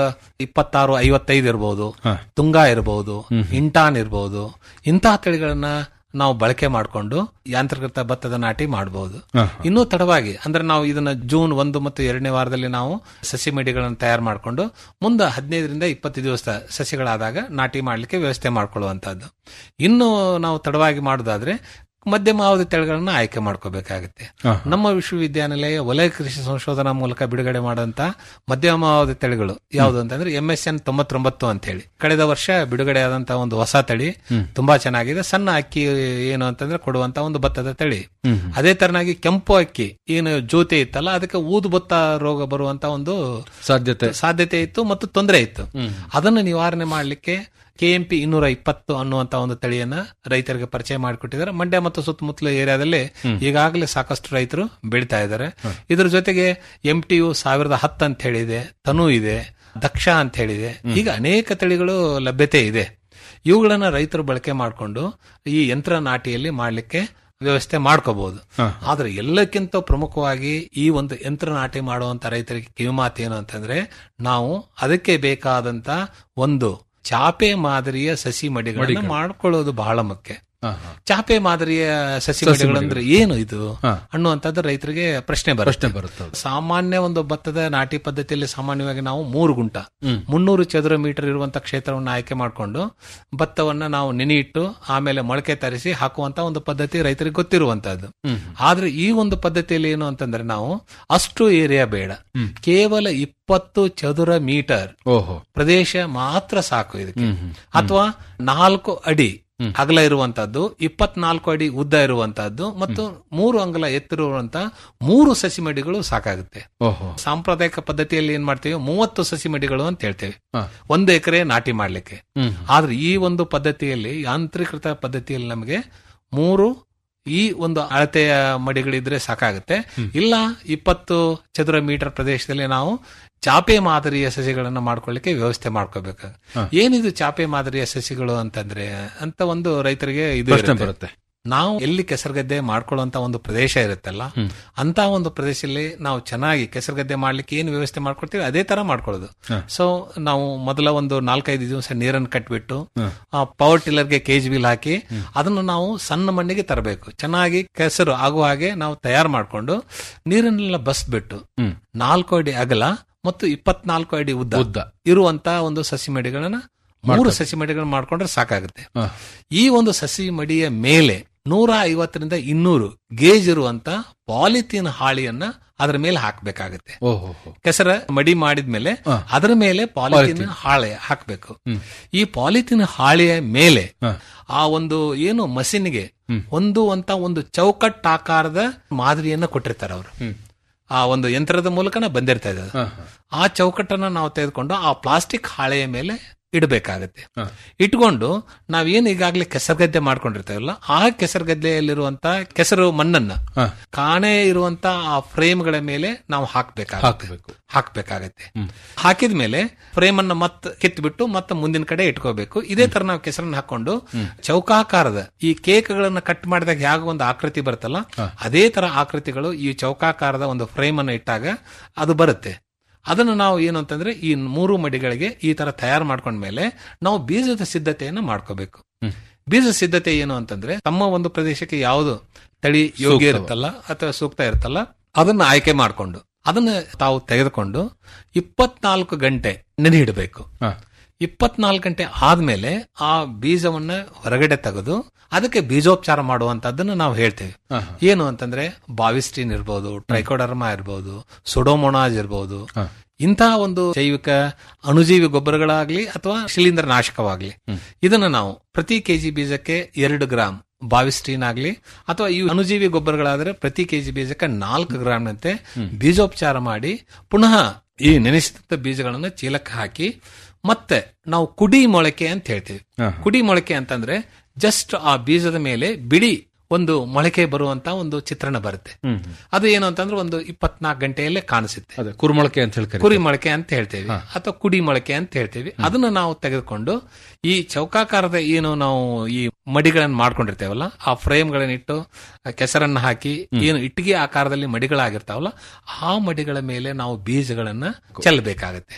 ಇಪ್ಪತ್ತಾರು ಐವತ್ತೈದು ಇರಬಹುದು ತುಂಗಾ ಇರಬಹುದು ಇಂಟಾನ್ ಇರಬಹುದು ಇಂತಹ ತಳಿಗಳನ್ನ ನಾವು ಬಳಕೆ ಮಾಡಿಕೊಂಡು ಯಾಂತ್ರಿಕೃತ ಭತ್ತದ ನಾಟಿ ಮಾಡಬಹುದು ಇನ್ನೂ ತಡವಾಗಿ ಅಂದ್ರೆ ನಾವು ಇದನ್ನ ಜೂನ್ ಒಂದು ಮತ್ತು ಎರಡನೇ ವಾರದಲ್ಲಿ ನಾವು ಸಸಿ ಮಡಿಗಳನ್ನು ತಯಾರು ಮಾಡಿಕೊಂಡು ಮುಂದೆ ಹದಿನೈದರಿಂದ ಇಪ್ಪತ್ತು ದಿವಸ ಸಸಿಗಳಾದಾಗ ನಾಟಿ ಮಾಡಲಿಕ್ಕೆ ವ್ಯವಸ್ಥೆ ಮಾಡ್ಕೊಳ್ಳುವಂತಹದ್ದು ಇನ್ನು ನಾವು ತಡವಾಗಿ ಮಾಡೋದಾದ್ರೆ ಮಧ್ಯಮ ಅವಧಿ ತಳಿಗಳನ್ನ ಆಯ್ಕೆ ಮಾಡ್ಕೋಬೇಕಾಗುತ್ತೆ ನಮ್ಮ ವಿಶ್ವವಿದ್ಯಾನಿಲಯ ವಲಯ ಕೃಷಿ ಸಂಶೋಧನಾ ಮೂಲಕ ಬಿಡುಗಡೆ ಮಾಡುವಂತ ಮಧ್ಯಮ ಅವಧಿ ತಳಿಗಳು ಯಾವುದು ಅಂತಂದ್ರೆ ಎಂ ಎಸ್ ಎನ್ ತೊಂಬತ್ತೊಂಬತ್ತು ಅಂತ ಹೇಳಿ ಕಳೆದ ವರ್ಷ ಬಿಡುಗಡೆ ಆದಂತಹ ಒಂದು ಹೊಸ ತಳಿ ತುಂಬಾ ಚೆನ್ನಾಗಿದೆ ಸಣ್ಣ ಅಕ್ಕಿ ಏನು ಅಂತಂದ್ರೆ ಕೊಡುವಂತ ಒಂದು ಭತ್ತದ ತಳಿ ಅದೇ ತರನಾಗಿ ಕೆಂಪು ಅಕ್ಕಿ ಏನು ಜ್ಯೋತಿ ಇತ್ತಲ್ಲ ಅದಕ್ಕೆ ಊದು ಭತ್ತ ರೋಗ ಬರುವಂತ ಒಂದು ಸಾಧ್ಯತೆ ಸಾಧ್ಯತೆ ಇತ್ತು ಮತ್ತು ತೊಂದರೆ ಇತ್ತು ಅದನ್ನು ನಿವಾರಣೆ ಮಾಡಲಿಕ್ಕೆ ಕೆಎಂಪಿ ಇನ್ನೂರ ಇಪ್ಪತ್ತು ಅನ್ನುವಂತ ಒಂದು ತಳಿಯನ್ನ ರೈತರಿಗೆ ಪರಿಚಯ ಮಾಡಿಕೊಟ್ಟಿದ್ದಾರೆ ಮಂಡ್ಯ ಮತ್ತು ಸುತ್ತಮುತ್ತಲ ಏರಿಯಾದಲ್ಲಿ ಈಗಾಗಲೇ ಸಾಕಷ್ಟು ರೈತರು ಬೆಳಿತಾ ಇದ್ದಾರೆ ಇದ್ರ ಜೊತೆಗೆ ಎಂ ಟಿ ಯು ಸಾವಿರದ ಹತ್ತು ಅಂತ ಹೇಳಿದೆ ತನು ಇದೆ ದಕ್ಷ ಅಂತ ಹೇಳಿದೆ ಈಗ ಅನೇಕ ತಳಿಗಳು ಲಭ್ಯತೆ ಇದೆ ಇವುಗಳನ್ನ ರೈತರು ಬಳಕೆ ಮಾಡಿಕೊಂಡು ಈ ಯಂತ್ರ ನಾಟಿಯಲ್ಲಿ ಮಾಡಲಿಕ್ಕೆ ವ್ಯವಸ್ಥೆ ಮಾಡ್ಕೋಬಹುದು ಆದ್ರೆ ಎಲ್ಲಕ್ಕಿಂತ ಪ್ರಮುಖವಾಗಿ ಈ ಒಂದು ಯಂತ್ರ ನಾಟಿ ಮಾಡುವಂತ ರೈತರಿಗೆ ಕಿವಿಮಾತು ಏನು ಅಂತಂದ್ರೆ ನಾವು ಅದಕ್ಕೆ ಬೇಕಾದಂತ ಒಂದು ಚಾಪೆ ಮಾದರಿಯ ಸಸಿ ಮಡಿಗಳನ್ನ ಮಾಡ್ಕೊಳ್ಳೋದು ಬಹಳ ಮುಖ್ಯ ಚಾಪೆ ಮಾದರಿಯ ಸಸಿ ಮಡಿಗಳಂದ್ರೆ ಏನು ಇದು ಅನ್ನುವಂಥದ್ದು ರೈತರಿಗೆ ಪ್ರಶ್ನೆ ಪ್ರಶ್ನೆ ಬರುತ್ತೆ ಬರುತ್ತೆ ಸಾಮಾನ್ಯ ಒಂದು ಭತ್ತದ ನಾಟಿ ಪದ್ಧತಿಯಲ್ಲಿ ಸಾಮಾನ್ಯವಾಗಿ ನಾವು ಮೂರು ಗುಂಟ ಮುನ್ನೂರು ಚದುರ ಮೀಟರ್ ಇರುವಂತ ಕ್ಷೇತ್ರವನ್ನು ಆಯ್ಕೆ ಮಾಡಿಕೊಂಡು ಭತ್ತವನ್ನ ನಾವು ನೆನೆಯಿಟ್ಟು ಆಮೇಲೆ ಮೊಳಕೆ ತರಿಸಿ ಹಾಕುವಂತ ಒಂದು ಪದ್ಧತಿ ರೈತರಿಗೆ ಗೊತ್ತಿರುವಂತಹದ್ದು ಆದ್ರೆ ಈ ಒಂದು ಪದ್ಧತಿಯಲ್ಲಿ ಏನು ಅಂತಂದ್ರೆ ನಾವು ಅಷ್ಟು ಏರಿಯಾ ಬೇಡ ಕೇವಲ ಇಪ್ಪತ್ತು ಚದುರ ಮೀಟರ್ ಓಹೋ ಪ್ರದೇಶ ಮಾತ್ರ ಸಾಕು ಇದಕ್ಕೆ ಅಥವಾ ನಾಲ್ಕು ಅಡಿ ಅಗಲ ಇರುವಂತಹದ್ದು ಇಪ್ಪತ್ನಾಲ್ಕು ಅಡಿ ಉದ್ದ ಇರುವಂತಹದ್ದು ಮತ್ತು ಮೂರು ಅಂಗಲ ಎತ್ತಿರುವಂತ ಮೂರು ಸಸಿಮಡಿಗಳು ಸಾಕಾಗುತ್ತೆ ಓಹೋ ಸಾಂಪ್ರದಾಯಿಕ ಪದ್ಧತಿಯಲ್ಲಿ ಏನ್ ಮಾಡ್ತೀವಿ ಮೂವತ್ತು ಸಸಿಮಡಿಗಳು ಅಂತ ಹೇಳ್ತೇವೆ ಹಾ. ಒಂದು ಎಕರೆ ನಾಟಿ ಮಾಡ್ಲಿಕ್ಕೆ ಹ್ಮ್. ಆದ್ರೆ ಈ ಒಂದು ಪದ್ಧತಿಯಲ್ಲಿ ಯಾಂತ್ರೀಕೃತ ಪದ್ಧತಿಯಲ್ಲಿ ನಮಗೆ ಮೂರು ಈ ಒಂದು ಅಳತೆಯ ಮಡಿಗಳಿದ್ರೆ ಸಾಕಾಗುತ್ತೆ ಇಲ್ಲ ಇಪ್ಪತ್ತು ಚದುರ ಮೀಟರ್ ಪ್ರದೇಶದಲ್ಲಿ ನಾವು ಚಾಪೆ ಮಾದರಿಯ ಸಸಿಗಳನ್ನ ಮಾಡ್ಕೊಳ್ಳಿಕ್ಕೆ ವ್ಯವಸ್ಥೆ ಮಾಡ್ಕೋಬೇಕು ಏನಿದು ಚಾಪೆ ಮಾದರಿಯ ಸಸಿಗಳು ಅಂತಂದ್ರೆ ಅಂತ ಒಂದು ರೈತರಿಗೆ ಇದು ಪ್ರಶ್ನೆ ಇರುತ್ತೆ. ಬರುತ್ತೆ ನಾವು ಎಲ್ಲಿ ಕೆಸರುಗದ್ದೆ ಮಾಡ್ಕೊಳ್ಳುವಂತ ಒಂದು ಪ್ರದೇಶ ಇರುತ್ತಲ್ಲ ಅಂತ ಒಂದು ಪ್ರದೇಶದಲ್ಲಿ ನಾವು ಚೆನ್ನಾಗಿ ಕೆಸರುಗದ್ದೆ ಮಾಡ್ಲಿಕ್ಕೆ ಏನು ವ್ಯವಸ್ಥೆ ಮಾಡ್ಕೊಳ್ತೀವಿ ಅದೇ ತರ ಮಾಡ್ಕೊಳ್ಳೋದು ಸೊ ನಾವು ಮೊದಲ ಒಂದು ನಾಲ್ಕೈದು ದಿವಸ ನೀರನ್ನು ಕಟ್ಬಿಟ್ಟು ಪವರ್ ಟಿಲ್ಲರ್ಗೆ ಕೇಜ್ ವೀಲ್ ಹಾಕಿ ಅದನ್ನು ನಾವು ಸಣ್ಣ ಮಣ್ಣಿಗೆ ತರಬೇಕು ಚೆನ್ನಾಗಿ ಕೆಸರು ಆಗುವ ಹಾಗೆ ನಾವು ತಯಾರು ಮಾಡ್ಕೊಂಡು ನೀರನ್ನೆಲ್ಲ ಬಸ್ಬಿಟ್ಟು ನಾಲ್ಕು ಅಡಿ ಅಗಲ ಮತ್ತು ಇಪ್ಪತ್ನಾಲ್ಕು ಅಡಿ ಉದ್ದ ಉದ್ದ. ಇರುವಂತ ಒಂದು ಸಸಿ ಮಡಿಗಳನ್ನ ಮೂರು ಸಸಿ ಮಡಿಗಳನ್ನ ಮಾಡ್ಕೊಂಡ್ರೆ ಸಾಕಾಗುತ್ತೆ ಹ. ಈ ಒಂದು ಸಸಿ ಮಡಿಯ ಮೇಲೆ ನೂರ ಐವತ್ತರಿಂದ ಇನ್ನೂರು ಗೇಜ್ ಇರುವಂತ ಪಾಲಿಥೀನ್ ಹಾಳಿಯನ್ನ ಅದರ ಮೇಲೆ ಹಾಕಬೇಕಾಗುತ್ತೆ ಓಹೋ ಕೆಸರ ಮಡಿ ಮಾಡಿದ್ಮೇಲೆ ಅದರ ಮೇಲೆ ಪಾಲಿಥೀನ್ ಹಾಳೆ ಹಾಕಬೇಕು ಈ ಪಾಲಿಥೀನ್ ಹಾಳೆಯ ಮೇಲೆ ಆ ಒಂದು ಏನು ಮಷಿನ್ಗೆ ಒಂದು ಅಂತ ಒಂದು ಚೌಕಟ್ಟಾಕಾರದ ಮಾದರಿಯನ್ನ ಕೊಟ್ಟಿರ್ತಾರೆ ಅವರು ಆ ಒಂದು ಯಂತ್ರದ ಮೂಲಕನ ಬಂದಿರ್ತಾ ಇದೆ ಅದು. ಆ ಚೌಕಟ್ಟನ್ನ ನಾವು ತೆಗೆದುಕೊಂಡು ಆ ಪ್ಲಾಸ್ಟಿಕ್ ಹಾಳೆಯ ಮೇಲೆ ಇಡಬೇಕಾಗತ್ತೆ ಇಟ್ಕೊಂಡು ನಾವೇನು ಈಗಾಗಲೇ ಕೆಸರುಗದ್ದೆ ಮಾಡ್ಕೊಂಡಿರ್ತೇವಲ್ಲ ಆ ಕೆಸರುಗದ್ದೆಯಲ್ಲಿರುವಂತ ಕೆಸರು ಮಣ್ಣನ್ನ ಕಾಣೆ ಇರುವಂತ ಆ ಫ್ರೇಮ್ಗಳ ಮೇಲೆ ನಾವು ಹಾಕ್ಬೇಕಾಗತ್ತೆ ಹಾಕ್ಬೇಕು. ಹಾಕ್ಬೇಕಾಗತ್ತೆ ಹಾಕಿದ್ಮೇಲೆ ಫ್ರೇಮ್ ಅನ್ನ ಮತ್ತೆ ಕಿತ್ಬಿಟ್ಟು ಮತ್ತೆ ಮುಂದಿನ ಕಡೆ ಇಟ್ಕೋಬೇಕು ಇದೇ ತರ ನಾವು ಕೆಸರನ್ನ ಹಾಕೊಂಡು ಚೌಕಾಕಾರದ ಈ ಕೇಕ್ಗಳನ್ನ ಕಟ್ ಮಾಡಿದಾಗ ಯಾವ ಒಂದು ಆಕೃತಿ ಬರುತ್ತಲ್ಲ ಅದೇ ತರ ಆಕೃತಿಗಳು ಈ ಚೌಕಾಕಾರದ ಒಂದು ಫ್ರೇಮ್ ಅನ್ನ ಇಟ್ಟಾಗ ಅದು ಬರುತ್ತೆ ಅದನ್ನು ನಾವು ಏನು ಅಂತಂದ್ರೆ ಈ ಮೂರು ಮಡಿಗಳಿಗೆ ಈ ತರ ತಯಾರು ಮಾಡ್ಕೊಂಡ್ಮೇಲೆ ನಾವು ಬೀಜದ ಸಿದ್ಧತೆಯನ್ನ ಮಾಡ್ಕೋಬೇಕು ಬೀಜ ಸಿದ್ಧತೆ ಏನು ಅಂತಂದ್ರೆ ತಮ್ಮ ಒಂದು ಪ್ರದೇಶಕ್ಕೆ ಯಾವುದು ತಳಿ ಯೋಗ್ಯ ಇರುತ್ತಲ್ಲ ಅಥವಾ ಸೂಕ್ತ ಇರುತ್ತಲ್ಲ ಅದನ್ನ ಆಯ್ಕೆ ಮಾಡಿಕೊಂಡು ಅದನ್ನ ತಾವು ತೆಗೆದುಕೊಂಡು ಇಪ್ಪತ್ನಾಲ್ಕು ಗಂಟೆ ನೆನೆ ಇಡಬೇಕು ಇಪ್ಪತ್ನಾಲ್ಕು ಗಂಟೆ ಆದ್ಮೇಲೆ ಆ ಬೀಜವನ್ನ ಹೊರಗಡೆ ತೆಗೆದು ಅದಕ್ಕೆ ಬೀಜೋಪಚಾರ ಮಾಡುವಂತದ್ದನ್ನು ನಾವು ಹೇಳ್ತೇವೆ ಏನು ಅಂತಂದ್ರೆ ಬಾವಿಸ್ಟಿನ್ ಇರ್ಬೋದು ಟ್ರೈಕೋಡರ್ಮಾ ಇರ್ಬೋದು ಸುಡೋಮೊನಾಜ್ ಇರ್ಬೋದು ಇಂತಹ ಒಂದು ಜೈವಿಕ ಅಣುಜೀವಿ ಗೊಬ್ಬರಗಳಾಗ್ಲಿ ಅಥವಾ ಶಿಲೀಂಧ್ರ ನಾಶಕವಾಗ್ಲಿ ಇದನ್ನ ನಾವು ಪ್ರತಿ ಕೆಜಿ ಬೀಜಕ್ಕೆ ಎರಡು ಗ್ರಾಂ ಬಾವಿಸ್ಟೀನ್ ಆಗ್ಲಿ ಅಥವಾ ಈ ಅಣುಜೀವಿ ಗೊಬ್ಬರಗಳಾದ್ರೆ ಪ್ರತಿ ಕೆಜಿ ಬೀಜಕ್ಕೆ ನಾಲ್ಕು ಗ್ರಾಂನಂತೆ ಬೀಜೋಪಚಾರ ಮಾಡಿ ಪುನಃ ಈ ನೆನೆಸಿದ ಬೀಜಗಳನ್ನ ಚೀಲಕ್ಕೆ ಹಾಕಿ ಮತ್ತೆ ನಾವು ಕುಡಿ ಮೊಳಕೆ ಅಂತ ಹೇಳ್ತೀವಿ ಕುಡಿ ಮೊಳಕೆ ಅಂತಂದ್ರೆ ಜಸ್ಟ್ ಆ ಬೀಜದ ಮೇಲೆ ಬಿಡಿ ಒಂದು ಮೊಳಕೆ ಬರುವಂತ ಒಂದು ಚಿತ್ರಣ ಬರುತ್ತೆ ಅದು ಏನು ಅಂತಂದ್ರೆ ಒಂದು ಇಪ್ಪತ್ನಾಲ್ಕು ಗಂಟೆಯಲ್ಲೇ ಕಾಣಿಸುತ್ತೆ ಅದೇ ಕುರುಮೊಳಕೆ ಅಂತ ಹೇಳಿ ಕರೀತಾರೆ. ಕುರಿ ಮೊಳಕೆ ಅಂತ ಹೇಳ್ತೇವೆ ಅಥವಾ ಕುಡಿ ಮೊಳಕೆ ಅಂತ ಹೇಳ್ತೇವೆ ಅದನ್ನ ನಾವು ತೆಗೆದುಕೊಂಡು ಈ ಚೌಕಾಕಾರದ ಏನು ನಾವು ಈ ಮಡಿಗಳನ್ನು ಮಾಡ್ಕೊಂಡಿರ್ತೇವಲ್ಲ ಆ ಫ್ರೇಮ್ಗಳನ್ನ ಇಟ್ಟು ಆ ಕೆಸರನ್ನ ಹಾಕಿ ಏನು ಇಟ್ಟಿಗೆ ಆಕಾರದಲ್ಲಿ ಮಡಿಗಳಾಗಿರ್ತಾವಲ್ಲ ಆ ಮಡಿಗಳ ಮೇಲೆ ನಾವು ಬೀಜಗಳನ್ನ ಚೆಲ್ಲಬೇಕಾಗತ್ತೆ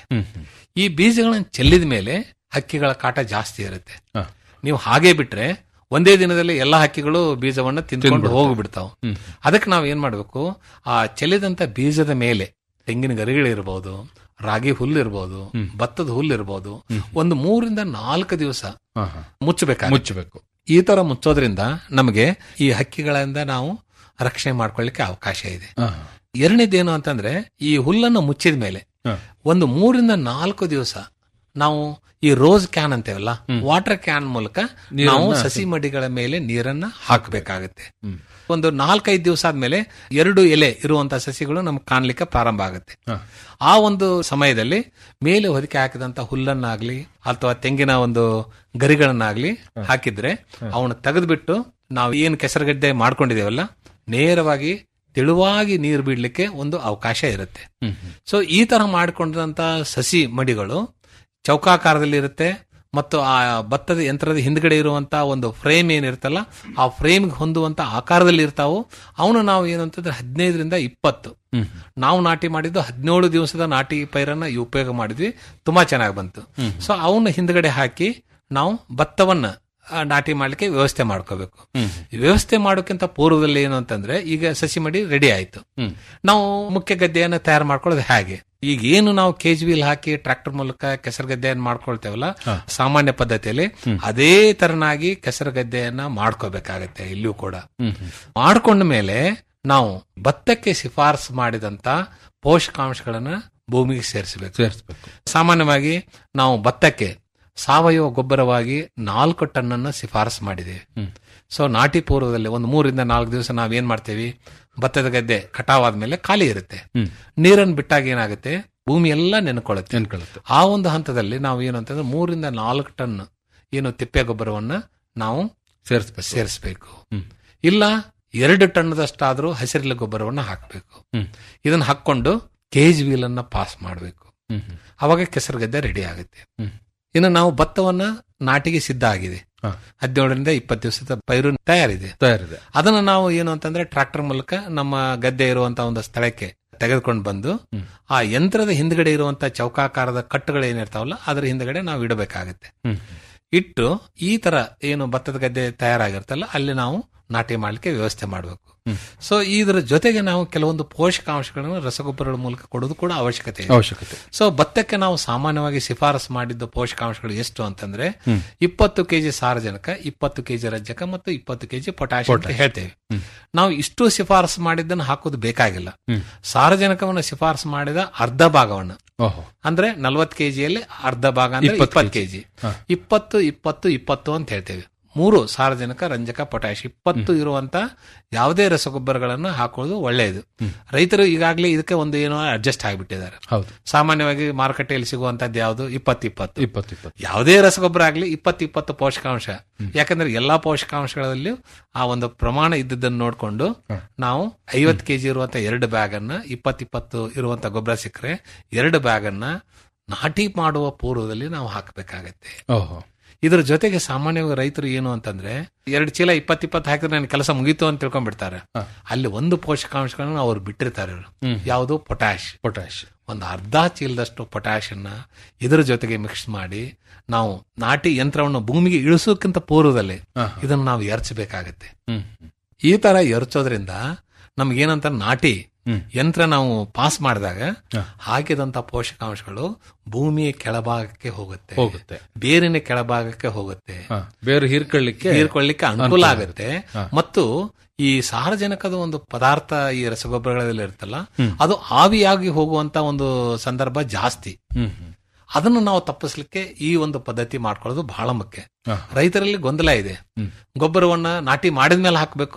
ಈ ಬೀಜಗಳನ್ನ ಚೆಲ್ಲಿದ ಮೇಲೆ ಹಕ್ಕಿಗಳ ಕಾಟ ಜಾಸ್ತಿ ಇರುತ್ತೆ ಹಾ. ನೀವು ಹಾಗೆ ಬಿಟ್ರೆ ಒಂದೇ ದಿನದಲ್ಲಿ ಎಲ್ಲಾ ಹಕ್ಕಿಗಳು ಬೀಜವನ್ನ ತಿಂದ್ಕೊಂಡು ಹೋಗ್ಬಿಡ್ತಾವ ಅದಕ್ಕೆ ನಾವು ಏನ್ ಮಾಡ್ಬೇಕು ಆ ಚೆಲ್ಲಿದಂತ ಬೀಜದ ಮೇಲೆ ತೆಂಗಿನ ಗರಿಗಳಿರ್ಬೋದು ರಾಗಿ ಹುಲ್ಲು ಇರ್ಬೋದು ಭತ್ತದ ಹುಲ್ಲು ಇರ್ಬೋದು ಒಂದು ಮೂರಿಂದ ನಾಲ್ಕು ದಿವಸ ಹಾ, ಹಾ. ಮುಚ್ಚಬೇಕಾಗ ಮುಚ್ಚಬೇಕು ಈ ತರ ಮುಚ್ಚೋದ್ರಿಂದ ನಮಗೆ ಈ ಹಕ್ಕಿಗಳಿಂದ ನಾವು ರಕ್ಷಣೆ ಮಾಡ್ಕೊಳ್ಳಿಕ್ಕೆ ಅವಕಾಶ ಇದೆ ಹಾ, ಎರಡನೇದೇನು ಅಂತಂದ್ರೆ ಈ ಹುಲ್ಲನ್ನು ಮುಚ್ಚಿದ ಮೇಲೆ ಹಾ. ಒಂದು ಮೂರಿಂದ ನಾಲ್ಕು ದಿವಸ ನಾವು ಈ ರೋಸ್ ಕ್ಯಾನ್ ಅಂತೇವಲ್ಲ ವಾಟರ್ ಕ್ಯಾನ್ ಮೂಲಕ ನಾವು ಸಸಿ ಮಡಿಗಳ ಮೇಲೆ ನೀರನ್ನ ಹಾಕಬೇಕಾಗತ್ತೆ ಒಂದು ನಾಲ್ಕೈದು ದಿವಸ ಆದ್ಮೇಲೆ ಎರಡು ಎಲೆ ಇರುವಂತ ಸಸಿಗಳು ನಮ್ಗೆ ಕಾಣ್ಲಿಕ್ಕೆ ಪ್ರಾರಂಭ ಆಗುತ್ತೆ ಹಾ. ಆ ಒಂದು ಸಮಯದಲ್ಲಿ ಮೇಲೆ ಹೊದಿಕೆ ಹಾಕಿದಂತ ಹುಲ್ಲನ್ನಾಗ್ಲಿ ಅಥವಾ ತೆಂಗಿನ ಒಂದು ಗರಿಗಳನ್ನಾಗ್ಲಿ ಹಾಕಿದ್ರೆ ಅವನ್ನ ತೆಗೆದ್ಬಿಟ್ಟು ನಾವು ಏನು ಕೆಸರುಗಡ್ಡೆ ಮಾಡ್ಕೊಂಡಿದ್ದೇವಲ್ಲ ನೇರವಾಗಿ ತೆಳುವಾಗಿ ನೀರು ಬಿಡ್ಲಿಕ್ಕೆ ಒಂದು ಅವಕಾಶ ಇರುತ್ತೆ ಸೊ ಈ ತರ ಮಾಡಿಕೊಂಡಂತ ಸಸಿ ಮಡಿಗಳು ಚೌಕಾಕಾರದಲ್ಲಿ ಇರುತ್ತೆ ಮತ್ತು ಆ ಭತ್ತದ ಯಂತ್ರದ ಹಿಂದ್ಗಡೆ ಇರುವಂತ ಒಂದು ಫ್ರೇಮ್ ಏನಿರುತ್ತಲ್ಲ ಆ ಫ್ರೇಮ್ಗೆ ಹೊಂದುವಂತ ಆಕಾರದಲ್ಲಿ ಇರ್ತಾವು ಅವನು ನಾವು ಏನಂತಂದ್ರೆ ಹದಿನೈದರಿಂದ ಇಪ್ಪತ್ತು ನಾವು ನಾಟಿ ಮಾಡಿದ್ದು ಹದಿನೇಳು ದಿವಸದ ನಾಟಿ ಪೈರನ್ನ ಈ ಉಪಯೋಗ ಮಾಡಿದ್ವಿ ತುಂಬಾ ಚೆನ್ನಾಗಿ ಬಂತು ಸೊ ಅವನ್ನ ಹಿಂದ್ಗಡೆ ಹಾಕಿ ನಾವು ಭತ್ತವನ್ನ ಆ, ನಾಟಿ ಮಾಡ್ಲಿಕ್ಕೆ ವ್ಯವಸ್ಥೆ ಮಾಡ್ಕೋಬೇಕು ಈ ವ್ಯವಸ್ಥೆ ಮಾಡೋಕ್ಕಿಂತ ಪೂರ್ವದಲ್ಲಿ ಏನು ಅಂತಂದ್ರೆ ಈಗ ಸಸಿ ಮಡಿ ರೆಡಿ ಆಯ್ತು ನಾವು ಮುಖ್ಯ ಗದ್ದೆಯನ್ನು ತಯಾರು ಮಾಡ್ಕೊಳ್ಳೋದು ಹೇಗೆ ಈಗ ಏನು ನಾವು ಕೇಜ್ ವೀಲ್ ಹಾಕಿ ಟ್ರಾಕ್ಟರ್ ಮೂಲಕ ಕೆಸರು ಗದ್ದೆಯನ್ನು ಮಾಡ್ಕೊಳ್ತೇವಲ್ಲ ಸಾಮಾನ್ಯ ಪದ್ಧತಿಯಲ್ಲಿ ಅದೇ ತರನಾಗಿ ಕೆಸರು ಗದ್ದೆಯನ್ನ ಮಾಡ್ಕೋಬೇಕಾಗತ್ತೆ ಇಲ್ಲಿಯೂ ಕೂಡ ಮಾಡ್ಕೊಂಡ ಮೇಲೆ ನಾವು ಭತ್ತಕ್ಕೆ ಶಿಫಾರಸು ಮಾಡಿದಂತ ಪೋಷಕಾಂಶಗಳನ್ನ ಭೂಮಿಗೆ ಸೇರಿಸಬೇಕು ಸೇರಿಸ್ಬೇಕು ಸಾಮಾನ್ಯವಾಗಿ ನಾವು ಭತ್ತಕ್ಕೆ ಸಾವಯವ ಗೊಬ್ಬರವಾಗಿ ನಾಲ್ಕು ಟನ್ನನ್ನು ಶಿಫಾರಸು ಮಾಡಿದ್ದೇವೆ ಸೊ ನಾಟಿ ಪೂರ್ವದಲ್ಲಿ ಒಂದು ಮೂರಿಂದ ನಾಲ್ಕು ದಿವಸ ನಾವೇನ್ ಮಾಡ್ತೇವೆ ಭತ್ತದ ಗದ್ದೆ ಕಟಾವಾದ್ಮೇಲೆ ಖಾಲಿ ಇರುತ್ತೆ ನೀರನ್ನು ಬಿಟ್ಟಾಗ ಏನಾಗುತ್ತೆ ಭೂಮಿ ಎಲ್ಲ ನೆನ್ಕೊಳ್ಳುತ್ತೆ ನೆನ್ಕೊಳ್ಳುತ್ತೆ ಆ ಒಂದು ಹಂತದಲ್ಲಿ ನಾವು ಏನು ಅಂತಂದ್ರೆ ಮೂರಿಂದ ನಾಲ್ಕು ಟನ್ ಏನು ತಿಪ್ಪೆ ಗೊಬ್ಬರವನ್ನ ನಾವು ಸೇರಿಸ್ಬೇಕು ಸೇರಿಸಬೇಕು ಇಲ್ಲ ಎರಡು ಟನ್ನದಷ್ಟಾದ್ರೂ ಹಸಿರಿಲೆ ಗೊಬ್ಬರವನ್ನ ಹಾಕಬೇಕು ಹ್ಮ್. ಇದನ್ನ ಹಾಕೊಂಡು ಕೇಜ್ ವೀಲ್ ಅನ್ನ ಪಾಸ್ ಮಾಡಬೇಕು ಹ್ಮ್, ಹ್ಮ್. ಅವಾಗ ಕೆಸರು ಗದ್ದೆ ರೆಡಿ ಆಗುತ್ತೆ ಹ್ಮ್. ಇನ್ನು ನಾವು ಭತ್ತವನ್ನ ನಾಟಿಗೆ ಸಿದ್ಧ ಆಗಿದೆ ಹಾ. ಹದಿನೇಳರಿಂದ ಇಪ್ಪತ್ತು ದಿವಸದ ಪೈರು ತಯಾರಿದೆ ತಯಾರಿದೆ ಅದನ್ನ ನಾವು ಏನು ಅಂತಂದ್ರೆ ಟ್ರಾಕ್ಟರ್ ಮೂಲಕ ನಮ್ಮ ಗದ್ದೆ ಇರುವಂತ ಒಂದು ಸ್ಥಳಕ್ಕೆ ತೆಗೆದುಕೊಂಡು ಬಂದು ಆ ಯಂತ್ರದ ಹಿಂದ್ಗಡೆ ಇರುವಂತ ಚೌಕಾಕಾರದ ಕಟ್ಟುಗಳು ಏನಿರ್ತಾವಲ್ಲ ಅದರ ಹಿಂದ್ಗಡೆ ನಾವು ಇಡಬೇಕಾಗತ್ತೆ ಹ್ಮ್. ಇಟ್ಟು ಈ ತರ ಏನು ಭತ್ತದ ಗದ್ದೆ ತಯಾರಾಗಿರ್ತಲ್ಲ ಅಲ್ಲಿ ನಾವು ನಾಟಿ ಮಾಡ್ಲಿಕ್ಕೆ ವ್ಯವಸ್ಥೆ ಮಾಡಬೇಕು ಸೊ ಇದರ ಜೊತೆಗೆ ನಾವು ಕೆಲವೊಂದು ಪೋಷಕಾಂಶಗಳನ್ನು ರಸಗೊಬ್ಬರಗಳ ಮೂಲಕ ಕೊಡೋದು ಕೂಡ ಅವಶ್ಯಕತೆ ಇದೆ ಅವಶ್ಯಕತೆ ಸೊ ಭತ್ತಕ್ಕೆ ನಾವು ಸಾಮಾನ್ಯವಾಗಿ ಶಿಫಾರಸು ಮಾಡಿದ್ದ ಪೋಷಕಾಂಶಗಳು ಎಷ್ಟು ಅಂತಂದ್ರೆ ಇಪ್ಪತ್ತು ಕೆಜಿ ಸಾರಜನಕ ಇಪ್ಪತ್ತು ಕೆಜಿ ರಂಜಕ ಮತ್ತು ಇಪ್ಪತ್ತು ಕೆಜಿ ಪೊಟ್ಯಾಶ್ ಅಂತ ಹೇಳ್ತೇವೆ ನಾವು ಇಷ್ಟು ಶಿಫಾರಸು ಮಾಡಿದ್ದನ್ನು ಹಾಕೋದು ಬೇಕಾಗಿಲ್ಲ ಸಾರಜನಕವನ್ನು ಶಿಫಾರಸು ಮಾಡಿದ ಅರ್ಧ ಭಾಗವನ್ನು ಓಹೋ ಅಂದ್ರೆ ನಲ್ವತ್ತು ಕೆಜಿಯಲ್ಲಿ ಅರ್ಧ ಭಾಗ ಅಂದ್ರೆ ಇಪ್ಪತ್ತು ಇಪ್ಪತ್ತು ಕೆಜಿ ಇಪ್ಪತ್ತು ಇಪ್ಪತ್ತು ಇಪ್ಪತ್ತು ಅಂತ ಹೇಳ್ತೇವೆ ಮೂರು ಸಾರಜನಕ ರಂಜಕ ಪೊಟ್ಯಾಶ್ ಇಪ್ಪತ್ತು ಇರುವಂತ ಯಾವುದೇ ರಸಗೊಬ್ಬರಗಳನ್ನು ಹಾಕೊಳ್ಳೋದು ಒಳ್ಳೆಯದು ರೈತರು ಈಗಾಗಲೇ ಇದಕ್ಕೆ ಒಂದು ಏನೋ ಅಡ್ಜಸ್ಟ್ ಆಗಿಬಿಟ್ಟಿದ್ದಾರೆ ಹೌದು ಸಾಮಾನ್ಯವಾಗಿ ಮಾರುಕಟ್ಟೆಯಲ್ಲಿ ಸಿಗುವಂತದ್ದು ಯಾವುದು ಇಪ್ಪತ್ತು ಇಪ್ಪತ್ತು ಇಪ್ಪತ್ತು ಇಪ್ಪತ್ತು ಯಾವುದೇ ರಸಗೊಬ್ಬರ ಆಗಲಿ ಇಪ್ಪತ್ತು ಇಪ್ಪತ್ತು ಪೋಷಕಾಂಶ ಯಾಕಂದ್ರೆ ಎಲ್ಲಾ ಪೋಷಕಾಂಶಗಳಲ್ಲಿಯೂ ಆ ಒಂದು ಪ್ರಮಾಣ ಇದ್ದದ್ದನ್ನು ನೋಡಿಕೊಂಡು ನಾವು ಐವತ್ತು ಕೆಜಿ ಇರುವಂತ ಎರಡು ಬ್ಯಾಗ್ ಅನ್ನ ಇಪ್ಪತ್ತಿಪ್ಪತ್ತು ಇರುವಂತ ಗೊಬ್ಬರ ಸಿಕ್ಕರೆ ಎರಡು ಬ್ಯಾಗ್ ಅನ್ನ ನಾಟಿ ಮಾಡುವ ಪೂರ್ವದಲ್ಲಿ ನಾವು ಹಾಕಬೇಕಾಗತ್ತೆ ಓಹೋ ಇದ್ರ ಜೊತೆಗೆ ಸಾಮಾನ್ಯವಾಗಿ ರೈತರು ಏನು ಅಂತಂದ್ರೆ ಎರಡು ಚೀಲ ಇಪ್ಪತ್ತಿಪ್ಪತ್ತು ಹಾಕಿದ್ರೆ ನನ್ನ ಕೆಲಸ ಮುಗೀತು ಅಂತ ತಿಳ್ಕೊಂಡ್ಬಿಡ್ತಾರೆ ಅಲ್ಲಿ ಒಂದು ಪೋಷಕಾಂಶಗಳನ್ನು ಅವ್ರು ಬಿಟ್ಟಿರ್ತಾರೆ ಅವ್ರು. ಯಾವುದು ಪೊಟ್ಯಾಶ್ ಪೊಟ್ಯಾಶ್ ಒಂದು ಅರ್ಧ ಚೀಲದಷ್ಟು ಪೊಟ್ಯಾಶ್ ಅನ್ನ ಇದರ ಜೊತೆಗೆ ಮಿಕ್ಸ್ ಮಾಡಿ ನಾವು ನಾಟಿ ಯಂತ್ರವನ್ನು ಭೂಮಿಗೆ ಇಳಿಸೋಕ್ಕಿಂತ ಪೂರ್ವದಲ್ಲಿ ಇದನ್ನ ನಾವು ಎರಚಬೇಕಾಗತ್ತೆ ಹ್ಮ್ ಈ ತರ ಎರಚೋದ್ರಿಂದ ನಮ್ಗೇನಂತ ನಾಟಿ ಯಂತ್ರ ನಾವು ಪಾಸ್ ಮಾಡಿದಾಗ ಹಾಕಿದಂತ ಪೋಷಕಾಂಶಗಳು ಭೂಮಿಯ ಕೆಳಭಾಗಕ್ಕೆ ಹೋಗುತ್ತೆ ಹೋಗುತ್ತೆ. ಬೇರಿನ ಕೆಳಭಾಗಕ್ಕೆ ಹೋಗುತ್ತೆ ಹಾ, ಬೇರೆ ಹೀರ್ಕೊಳ್ಳಿಕ್ಕೆ ಹೀರ್ಕೊಳ್ಳಿಕ್ಕೆ ಅನುಕೂಲ ಆಗುತ್ತೆ ಮತ್ತು ಈ ಸಾರಜನಕದ ಒಂದು ಪದಾರ್ಥ ಈ ರಸಗೊಬ್ಬರಗಳಲ್ಲಿ ಇರುತ್ತಲ್ಲ ಅದು ಆವಿಯಾಗಿ ಹೋಗುವಂತ ಒಂದು ಸಂದರ್ಭ ಜಾಸ್ತಿ ಹ್ಮ್ ಹ್ಮ್. ಅದನ್ನು ನಾವು ತಪ್ಪಿಸ್ಲಿಕ್ಕೆ ಈ ಒಂದು ಪದ್ಧತಿ ಮಾಡ್ಕೊಳ್ಳೋದು ಬಹಳ ಮುಖ್ಯ ರೈತರಲ್ಲಿ ಗೊಂದಲ ಇದೆ ಗೊಬ್ಬರವನ್ನ ನಾಟಿ ಮಾಡಿದ ಮೇಲೆ ಹಾಕಬೇಕು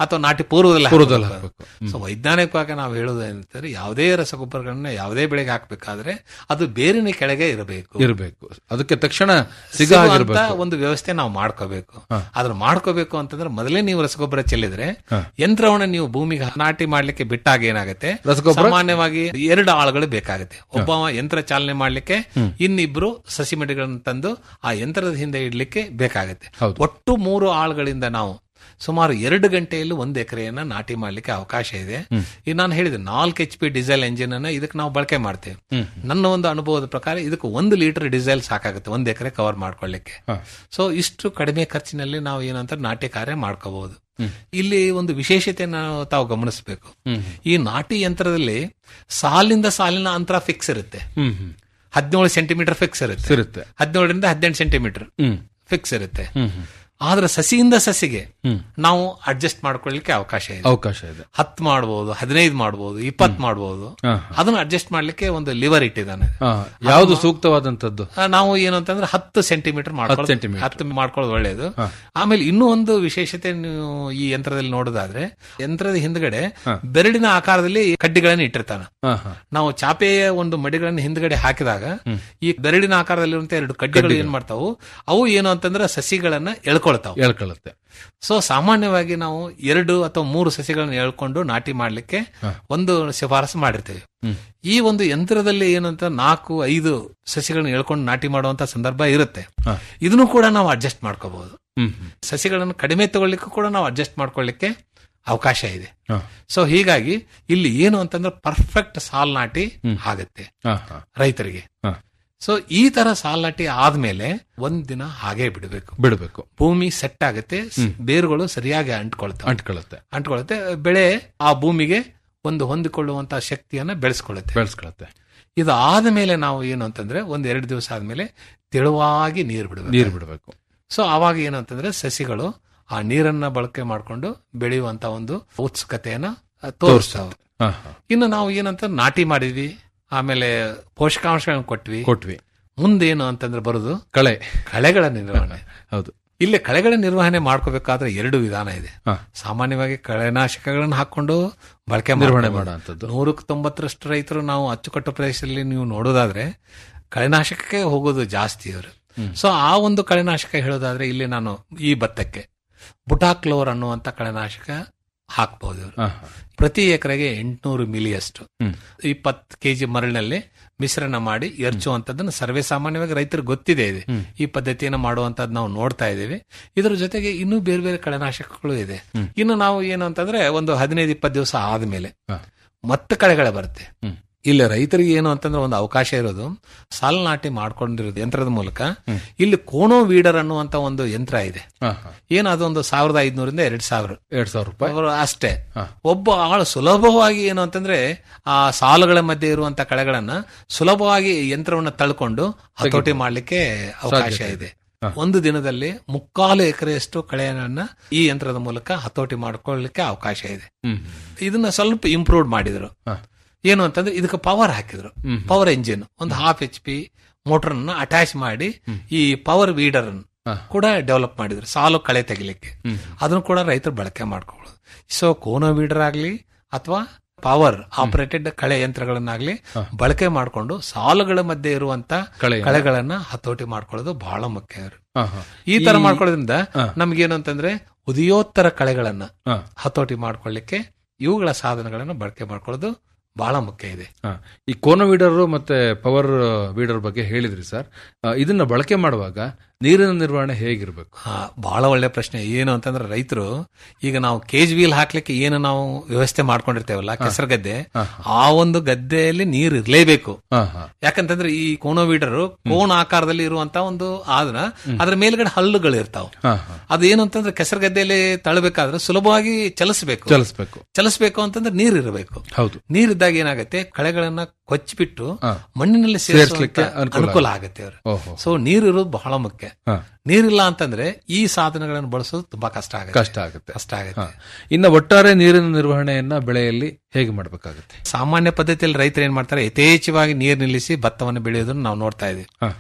ಅಥವಾ ನಾಟಿ ಪೂರ್ವದಲ್ಲಿ ಪೂರ್ವದಲ್ಲಿ ಹಾಕ್ಬೇಕು. ಹಾಕ್ಬೇಕು. ಸೊ ವೈಜ್ಞಾನಿಕವಾಗಿ ನಾವು ಹೇಳೋದು ಏನಂತಂದ್ರೆ ಯಾವುದೇ ರಸಗೊಬ್ಬರಗಳನ್ನ ಯಾವುದೇ ಬೆಳೆಗೆ ಹಾಕ್ಬೇಕಾದ್ರೆ ಅದು ಬೇರಿನ ಕೆಳಗೆ ಇರಬೇಕು ಇರಬೇಕು ಅದಕ್ಕೆ ತಕ್ಷಣ ಸಿಗ ಸಿಗುವಂತ ಆಗಿರ್ಬೇಕು ಒಂದು ವ್ಯವಸ್ಥೆ ನಾವು ಮಾಡ್ಕೋಬೇಕು ಅದ್ರ ಮಾಡ್ಕೋಬೇಕು ಅಂತಂದ್ರೆ ಮೊದಲೇ ನೀವು ರಸಗೊಬ್ಬರ ಚೆಲ್ಲಿದ್ರೆ ಯಂತ್ರವನ್ನ ನೀವು ಭೂಮಿಗೆ ನಾಟಿ ಮಾಡ್ಲಿಕ್ಕೆ ಬಿಟ್ಟಾಗ ಏನಾಗುತ್ತೆ ರಸಗೊಬ್ಬರ? ಸಾಮಾನ್ಯವಾಗಿ ಎರಡು ಆಳುಗಳು ಬೇಕಾಗುತ್ತೆ ಒಬ್ಬ ಯಂತ್ರ ಚಾಲನೆ ಮಾಡ್ಲಿಕ್ಕೆ ಇನ್ನಿಬ್ರು ಸಸಿ ಮಡಿಗಳನ್ನು ತಂದು ಆ ಯಂತ್ರದ ಹಿಂದೆ ಇಡ್ಲಿಕ್ಕೆ ಬೇಕಾಗುತ್ತೆ ಹೌದು. ಒಟ್ಟು ಮೂರು ಆಳುಗಳಿಂದ ನಾವು ಸುಮಾರು ಎರಡು ಗಂಟೆಯಲ್ಲಿ ಒಂದು ಎಕರೆಯನ್ನ ನಾಟಿ ಮಾಡ್ಲಿಕ್ಕೆ ಅವಕಾಶ ಇದೆ ಈಗ ನಾನು ಹೇಳಿದೆ ನಾಲ್ಕು ಎಚ್ ಪಿ ಡೀಸೆಲ್ ಎಂಜಿನ್ ಅನ್ನ ಇದಕ್ಕೆ ನಾವು ಬಳಕೆ ಮಾಡ್ತೇವೆ ನನ್ನ ಒಂದು ಅನುಭವದ ಪ್ರಕಾರ ಇದಕ್ಕೆ ಒಂದು ಲೀಟರ್ ಡೀಸೆಲ್ ಸಾಕಾಗುತ್ತೆ ಒಂದು ಎಕರೆ ಕವರ್ ಮಾಡ್ಕೊಳ್ಳಿಕ್ಕೆ ಸೊ ಇಷ್ಟು ಕಡಿಮೆ ಖರ್ಚಿನಲ್ಲಿ ನಾವು ಏನಂತ ನಾಟಿ ಕಾರ್ಯ ಮಾಡ್ಕೋಬಹುದು ಇಲ್ಲಿ ಒಂದು ವಿಶೇಷತೆ ನಾವು ತಾವು ಗಮನಿಸಬೇಕು ಈ ನಾಟಿ ಯಂತ್ರದಲ್ಲಿ ಸಾಲಿಂದ ಸಾಲಿನ ಅಂತರ ಫಿಕ್ಸ್ ಇರುತ್ತೆ ಹ್ಮ್ ಹ್ಮ್ ಹದಿನೇಳು ಸೆಂಟಿಮೀಟರ್ ಫಿಕ್ಸ್ ಇರುತ್ತೆ ಇರುತ್ತೆ ಹದಿನೇಳರಿಂದ ಹದಿನೆಂಟು ಸೆಂಟಿಮೀಟರ್ ಹ್ಮ್ ಫಿಕ್ಸ್ ಇರುತ್ತೆ ಹ್ಮ್ ಹ್ಮ್ ಆದ್ರೆ ಸಸಿಯಿಂದ ಸಸಿಗೆ ಹ್ಮ್. ನಾವು ಅಡ್ಜಸ್ಟ್ ಮಾಡ್ಕೊಳ್ಳಿಕ್ಕೆ ಅವಕಾಶ ಇದೆ ಅವಕಾಶ ಇದೆ ಹತ್ತು ಮಾಡಬಹುದು ಹದಿನೈದು ಮಾಡಬಹುದು ಇಪ್ಪತ್ತು ಮಾಡಬಹುದು ಹಾ, ಅದನ್ನ ಅಡ್ಜಸ್ಟ್ ಮಾಡ್ಲಿಕ್ಕೆ ಒಂದು ಲಿವರ್ ಇಟ್ಟಿದ್ದಾನೆ ಹಾ, ಯಾವುದು ಸೂಕ್ತವಾದಂತದ್ದು ಆ, ನಾವು ಏನು ಅಂತಂದ್ರೆ ಹತ್ತು ಸೆಂಟಿಮೀಟರ್ ಮಾಡ್ಕೊಳ್ಳೋದು ಸೆಂಟಿಮೀಟರ್. ಹತ್ತು ಮಾಡ್ಕೊಳ್ಳೋದು ಒಳ್ಳೇದು ಆಮೇಲೆ ಇನ್ನೂ ಒಂದು ವಿಶೇಷತೆ ನೀವು ಈ ಯಂತ್ರದಲ್ಲಿ ನೋಡೋದಾದ್ರೆ ಯಂತ್ರದ ಹಿಂದ್ಗಡೆ ಬೆರಳಿನ ಆಕಾರದಲ್ಲಿ ಕಡ್ಡಿಗಳನ್ನು ಇಟ್ಟಿರ್ತಾನೆ ಹಾ, ಹಾ. ನಾವು ಚಾಪೆಯ ಒಂದು ಮಡಿಗಳನ್ನು ಹಿಂದ್ಗಡೆ ಹಾಕಿದಾಗ ಈ ಬೆರಳಿನ ಆಕಾರದಲ್ಲಿರುವಂತ ಎರಡು ಕಡ್ಡಿಗಳು ಏನ್ ಮಾಡ್ತಾವು ಅವು ಏನು ಅಂತಂದ್ರೆ ಸಸಿಗಳನ್ನ ಎಳ್ಕೊಳ್ತಾವು ಎಳ್ಕೊಳ್ಳುತ್ತೆ ಸೊ ಸಾಮಾನ್ಯವಾಗಿ ನಾವು ಎರಡು ಅಥವಾ ಮೂರು ಸಸಿಗಳನ್ನ ಎಳ್ಕೊಂಡು ನಾಟಿ ಮಾಡ್ಲಿಕ್ಕೆ ಒಂದು ಶಿಫಾರಸು ಮಾಡಿರ್ತೇವೆ ಈ ಒಂದು ಯಂತ್ರದಲ್ಲಿ ಏನಂತ ನಾಲ್ಕು ಐದು ಸಸಿಗಳನ್ನ ಎಳ್ಕೊಂಡು ನಾಟಿ ಮಾಡುವಂತ ಸಂದರ್ಭ ಇರುತ್ತೆ ಇದನ್ನು ಕೂಡ ನಾವು ಅಡ್ಜಸ್ಟ್ ಮಾಡ್ಕೋಬಹುದು ಹ್ಮ್ ಹ್ಮ್. ಸಸಿಗಳನ್ನು ಕಡಿಮೆ ತಗೊಳ್ಳಿಕ್ಕೂ ಕೂಡ ನಾವು ಅಡ್ಜಸ್ಟ್ ಮಾಡ್ಕೊಳ್ಳಿಕ್ಕೆ ಅವಕಾಶ ಇದೆ ಹಾ. ಸೊ ಹೀಗಾಗಿ ಇಲ್ಲಿ ಏನು ಅಂತಂದ್ರೆ ಪರ್ಫೆಕ್ಟ್ ಸಾಲ್ ನಾಟಿ ಆಗುತ್ತೆ ಹಾ, ಹಾ. ರೈತರಿಗೆ ಹಾ. ಸೊ ಈ ತರ ಸಾಲ್ ನಾಟಿ ಆದ್ಮೇಲೆ ಒಂದ್ ದಿನ ಹಾಗೆ ಬಿಡಬೇಕು ಬಿಡಬೇಕು ಭೂಮಿ ಸೆಟ್ ಆಗುತ್ತೆ ಸ್- ಬೇರುಗಳು ಸರಿಯಾಗಿ ಅಂಟ್ಕೊಳ್ತವೆ ಅಂಟ್ಕೊಳ್ಳುತ್ತೆ ಅಂಟ್ಕೊಳುತ್ತೆ ಬೆಳೆ ಆ ಭೂಮಿಗೆ ಒಂದು ಹೊಂದಿಕೊಳ್ಳುವಂತ ಶಕ್ತಿಯನ್ನ ಬೆಳೆಸ್ಕೊಳ್ಳುತ್ತೆ ಬೆಳೆಸ್ಕೊಳ್ಳುತ್ತೆ ಇದು ಆದ ಮೇಲೆ ನಾವು ಏನು ಅಂತಂದ್ರೆ ಒಂದ್ ಎರಡು ದಿವಸ ಆದ್ಮೇಲೆ ತೆಳುವಾಗಿ ನೀರು ಬಿಡಬೇಕು ನೀರು ಬಿಡಬೇಕು ಸೊ ಅವಾಗ ಏನು ಅಂತಂದ್ರೆ ಸಸಿಗಳು ಆ ನೀರನ್ನ ಬಳಕೆ ಮಾಡಿಕೊಂಡು ಬೆಳೆಯುವಂತ ಒಂದು ಉತ್ಸುಕತೆಯನ್ನ ತೋರಿಸ್ತಾವೆ ಹಾ, ಹಾ. ಇನ್ನು ನಾವು ಏನಂತ ನಾಟಿ ಮಾಡಿದ್ವಿ ಆಮೇಲೆ ಪೋಷಕಾಂಶಗಳನ್ನ ಕೊಟ್ವಿ ಕೊಟ್ವಿ ಮುಂದೇನು ಅಂತಂದ್ರೆ ಬರೋದು ಕಳೆ ಕಳೆಗಳ ನಿರ್ವಹಣೆ ಹೌದು ಇಲ್ಲಿ ಕಳೆಗಳ ನಿರ್ವಹಣೆ ಮಾಡ್ಕೋಬೇಕಾದ್ರೆ ಎರಡು ವಿಧಾನ ಇದೆ ಹಾ. ಸಾಮಾನ್ಯವಾಗಿ ಕಳೆನಾಶಕಗಳನ್ನು ಹಾಕೊಂಡು ಬಳಕೆ ನಿರ್ವಹಣೆ ಮಾಡ್ಕೋಬಹುದು. ಮಾಡುವಂಥದ್ದು. ನೂರಕ್ಕೆ ತೊಂಬತ್ತರಷ್ಟು ರೈತರು ನಾವು ಅಚ್ಚುಕಟ್ಟು ಪ್ರದೇಶದಲ್ಲಿ ನೀವು ನೋಡೋದಾದ್ರೆ ಕಳೆನಾಶಕಕ್ಕೆ ಹೋಗೋದು ಜಾಸ್ತಿ ಅವರು ಸೊ ಆ ಒಂದು ಕಳೆನಾಶಕ ಹೇಳೋದಾದ್ರೆ ಇಲ್ಲಿ ನಾನು ಈ ಭತ್ತಕ್ಕೆ ಬುಟಾಕ್ಲೋರ್ ಅನ್ನುವಂತ ಕಳೆನಾಶಕ ಹಾಕ್ಬಹುದು ಇವ್ರು. ಹಾ, ಹಾ. ಪ್ರತಿ ಎಕರೆಗೆ ಎಂಟುನೂರು ಮಿಲಿಯಷ್ಟು ಹ್ಮ್. ಇಪ್ಪತ್ತು ಕೆಜಿ ಮರಳಿನಲ್ಲಿ ಮಿಶ್ರಣ ಮಾಡಿ ಎರ್ಚುವಂತದ್ದನ್ನು ಸರ್ವೇ ಸಾಮಾನ್ಯವಾಗಿ ರೈತರಿಗೆ ಗೊತ್ತಿದೆ ಇದೆ ಈ ಪದ್ಧತಿಯನ್ನು ಮಾಡುವಂತದ್ದು ನಾವು ನೋಡ್ತಾ ಇದ್ದೀವಿ ಇದ್ರ ಜೊತೆಗೆ ಇನ್ನೂ ಬೇರೆ ಬೇರೆ ಕಳೆನಾಶಕಗಳು ಇದೆ ಇನ್ನು ನಾವು ಏನು ಅಂತಂದ್ರೆ ಒಂದು ಹದಿನೈದು ಇಪ್ಪತ್ತು ದಿವಸ ಆದ್ಮೇಲೆ ಹಾ. ಮತ್ತೆ ಕಳೆಗಳ ಬರುತ್ತೆ ಹ್ಮ್. ಇಲ್ಲಿ ರೈತರಿಗೆ ಏನು ಅಂತಂದ್ರೆ ಒಂದು ಅವಕಾಶ ಇರೋದು ಸಾಲ್ ನಾಟಿ ಮಾಡ್ಕೊಂಡಿರೋದು ಯಂತ್ರದ ಮೂಲಕ ಇಲ್ಲಿ ಕೋಣೋ ವೀಡರ್ ಅನ್ನುವಂತ ಒಂದು ಯಂತ್ರ ಇದೆ ಹಾ, ಹಾ. ಏನು ಅದೊಂದು ಸಾವಿರದ ಐದ್ನೂರಿಂದ ಎರಡ್ ಸಾವಿರ ಎರಡ್ ಸಾವಿರ ರೂಪಾಯಿ ಅವರು ಅಷ್ಟೇ ಒಬ್ಬ ಆಳು ಸುಲಭವಾಗಿ ಏನು ಅಂತಂದ್ರೆ ಆ ಸಾಲುಗಳ ಮಧ್ಯೆ ಇರುವಂತ ಕಳೆಗಳನ್ನ ಸುಲಭವಾಗಿ ಯಂತ್ರವನ್ನ ತಳ್ಕೊಂಡು ಹತೋಟಿ ಮಾಡ್ಲಿಕ್ಕೆ ಅವಕಾಶ ಇದೆ ಒಂದು ದಿನದಲ್ಲಿ ಮುಕ್ಕಾಲು ಎಕರೆಯಷ್ಟು ಕಳೆಯನ್ನ ಈ ಯಂತ್ರದ ಮೂಲಕ ಹತೋಟಿ ಮಾಡ್ಕೊಳ್ಳಿಕ್ಕೆ ಅವಕಾಶ ಇದೆ ಹ್ಮ್ ಇದನ್ನ ಸ್ವಲ್ಪ ಇಂಪ್ರೂವ್ ಮಾಡಿದ್ರು ಹಾ. ಏನು ಅಂತಂದ್ರೆ ಇದಕ್ಕೆ ಪವರ್ ಹಾಕಿದ್ರು ಪವರ್ ಎಂಜಿನ್ ಒಂದು half H P motor attach ಮಾಡಿ ಈ ಪವರ್ ವೀಡರ್ ಹಾ. ಕೂಡ ಡೆವಲಪ್ ಮಾಡಿದ್ರು ಸಾಲು ಕಳೆ ತೆಗಿಲಿಕ್ಕೆ ಅದನ್ನು ಕೂಡ ರೈತರು ಬಳಕೆ ಮಾಡ್ಕೊಳ್ಳೋದು ಸೊ ಕೋನೋ ವೀಡರ್ ಆಗ್ಲಿ ಅಥವಾ ಪವರ್ ಆಪರೇಟೆಡ್ ಕಳೆ ಯಂತ್ರಗಳನ್ನಾಗ್ಲಿ ಬಳಕೆ ಮಾಡಿಕೊಂಡು ಸಾಲುಗಳ ಮಧ್ಯೆ ಇರುವಂತ ಕಳೆಯನ್ನ. ಕಳೆಗಳನ್ನ ಹತೋಟಿ ಮಾಡ್ಕೊಳ್ಳೋದು ಬಹಳ ಮುಖ್ಯ ಇವ್ರು. ಹಾ, ಹಾ. ಈ ತರ ಮಾಡ್ಕೊಳ್ಳೋದ್ರಿಂದ ನಮ್ಗೇನು ಅಂತಂದ್ರೆ ಉದಯೋತ್ತರ ಕಳೆಗಳನ್ನ ಹಾ. ಹತೋಟಿ ಮಾಡ್ಕೊಳ್ಳಿಕ್ಕೆ ಇವುಗಳ ಸಾಧನಗಳನ್ನ ಬಳಕೆ ಮಾಡ್ಕೊಳ್ಳೋದು ಬಹಳ ಮುಖ್ಯ ಇದೆ ಹಾ. ಈ ಕೋನ ವೀಡರ್ ಮತ್ತೆ ಪವರ್ ವೀಡರ್ ಬಗ್ಗೆ ಹೇಳಿದ್ರಿ ಸರ್ ಆ, ಇದನ್ನ ಬಳಕೆ ಮಾಡುವಾಗ ನೀರಿನ ನಿರ್ವಹಣೆ ಹೇಗಿರ್ಬೇಕು ಹಾ ಬಹಳ ಒಳ್ಳೆ ಪ್ರಶ್ನೆ ಏನು ಅಂತಂದ್ರೆ ರೈತರು ಈಗ ನಾವು ಕೇಜ್ ವೀಲ್ ಹಾಕ್ಲಿಕ್ಕೆ ಏನು ನಾವು ವ್ಯವಸ್ಥೆ ಮಾಡ್ಕೊಂಡಿರ್ತೇವಲ್ಲ ಕೆಸರು ಗದ್ದೆ ಆ ಒಂದು ಗದ್ದೆಯಲ್ಲಿ ನೀರು ಇರ್ಲೇಬೇಕು ಹಾ, ಹಾ. ಯಾಕಂತಂದ್ರೆ ಈ ಕೋನೋವೀಡರ್ ಕೋಣ ಆಕಾರದಲ್ಲಿ ಇರುವಂತ ಒಂದು ಆದ್ರ ಅದ್ರ ಮೇಲ್ಗಡೆ ಹಲ್ಲುಗಳು ಇರ್ತಾವ ಹಾ, ಹಾ. ಅದು ಏನು ಅಂತಂದ್ರೆ ಕೆಸರು ಗದ್ದೆಯಲ್ಲಿ ತಳಬೇಕಾದ್ರೆ ಸುಲಭವಾಗಿ ಚಲಿಸಬೇಕು ಚಲಿಸ್ಬೇಕು ಚಲಿಸಬೇಕು ಅಂತಂದ್ರೆ ನೀರು ಇರಬೇಕು ಹೌದು ನೀರಿದ್ದಾಗ ಏನಾಗುತ್ತೆ ಕಳೆಗಳನ್ನ ಕೊಚ್ಚಿಬಿಟ್ಟು ಹಾ. ಮಣ್ಣಿನಲ್ಲಿ ಸೇರ್ಸ್ಲಿಕ್ಕೆ ಸೇರಿಸಲಿಕ್ಕೆ ಅನುಕೂಲ ಅನುಕೂಲ ಆಗುತ್ತೆ ಅವರು ಓಹೋ ಸೊ ನೀರು ಇರೋದು ಬಹಳ ಮುಖ್ಯ ಹಾ. ನೀರಿಲ್ಲ ಅಂತಂದ್ರೆ ಈ ಸಾಧನಗಳನ್ನು ಬಳಸೋದು ತುಂಬಾ ಕಷ್ಟ ಆಗುತ್ತೆ ಕಷ್ಟ ಆಗುತ್ತೆ ಕಷ್ಟ ಆಗುತ್ತೆ ಹಾ. ಇನ್ನ ಒಟ್ಟಾರೆ ನೀರಿನ ನಿರ್ವಹಣೆಯನ್ನ ಬೆಳೆಯಲ್ಲಿ ಹೇಗೆ ಮಾಡಬೇಕಾಗುತ್ತೆ ಸಾಮಾನ್ಯ ಪದ್ಧತಿಯಲ್ಲಿ ರೈತರು ಏನ್ ಮಾಡ್ತಾರೆ ಯಥೇಚ್ಛವಾಗಿ ನೀರು ನಿಲ್ಲಿಸಿ ಭತ್ತವನ್ನು ಬೆಳೆಯೋದನ್ನು ನಾವು ನೋಡ್ತಾ ಇದೀವಿ ಹಾ.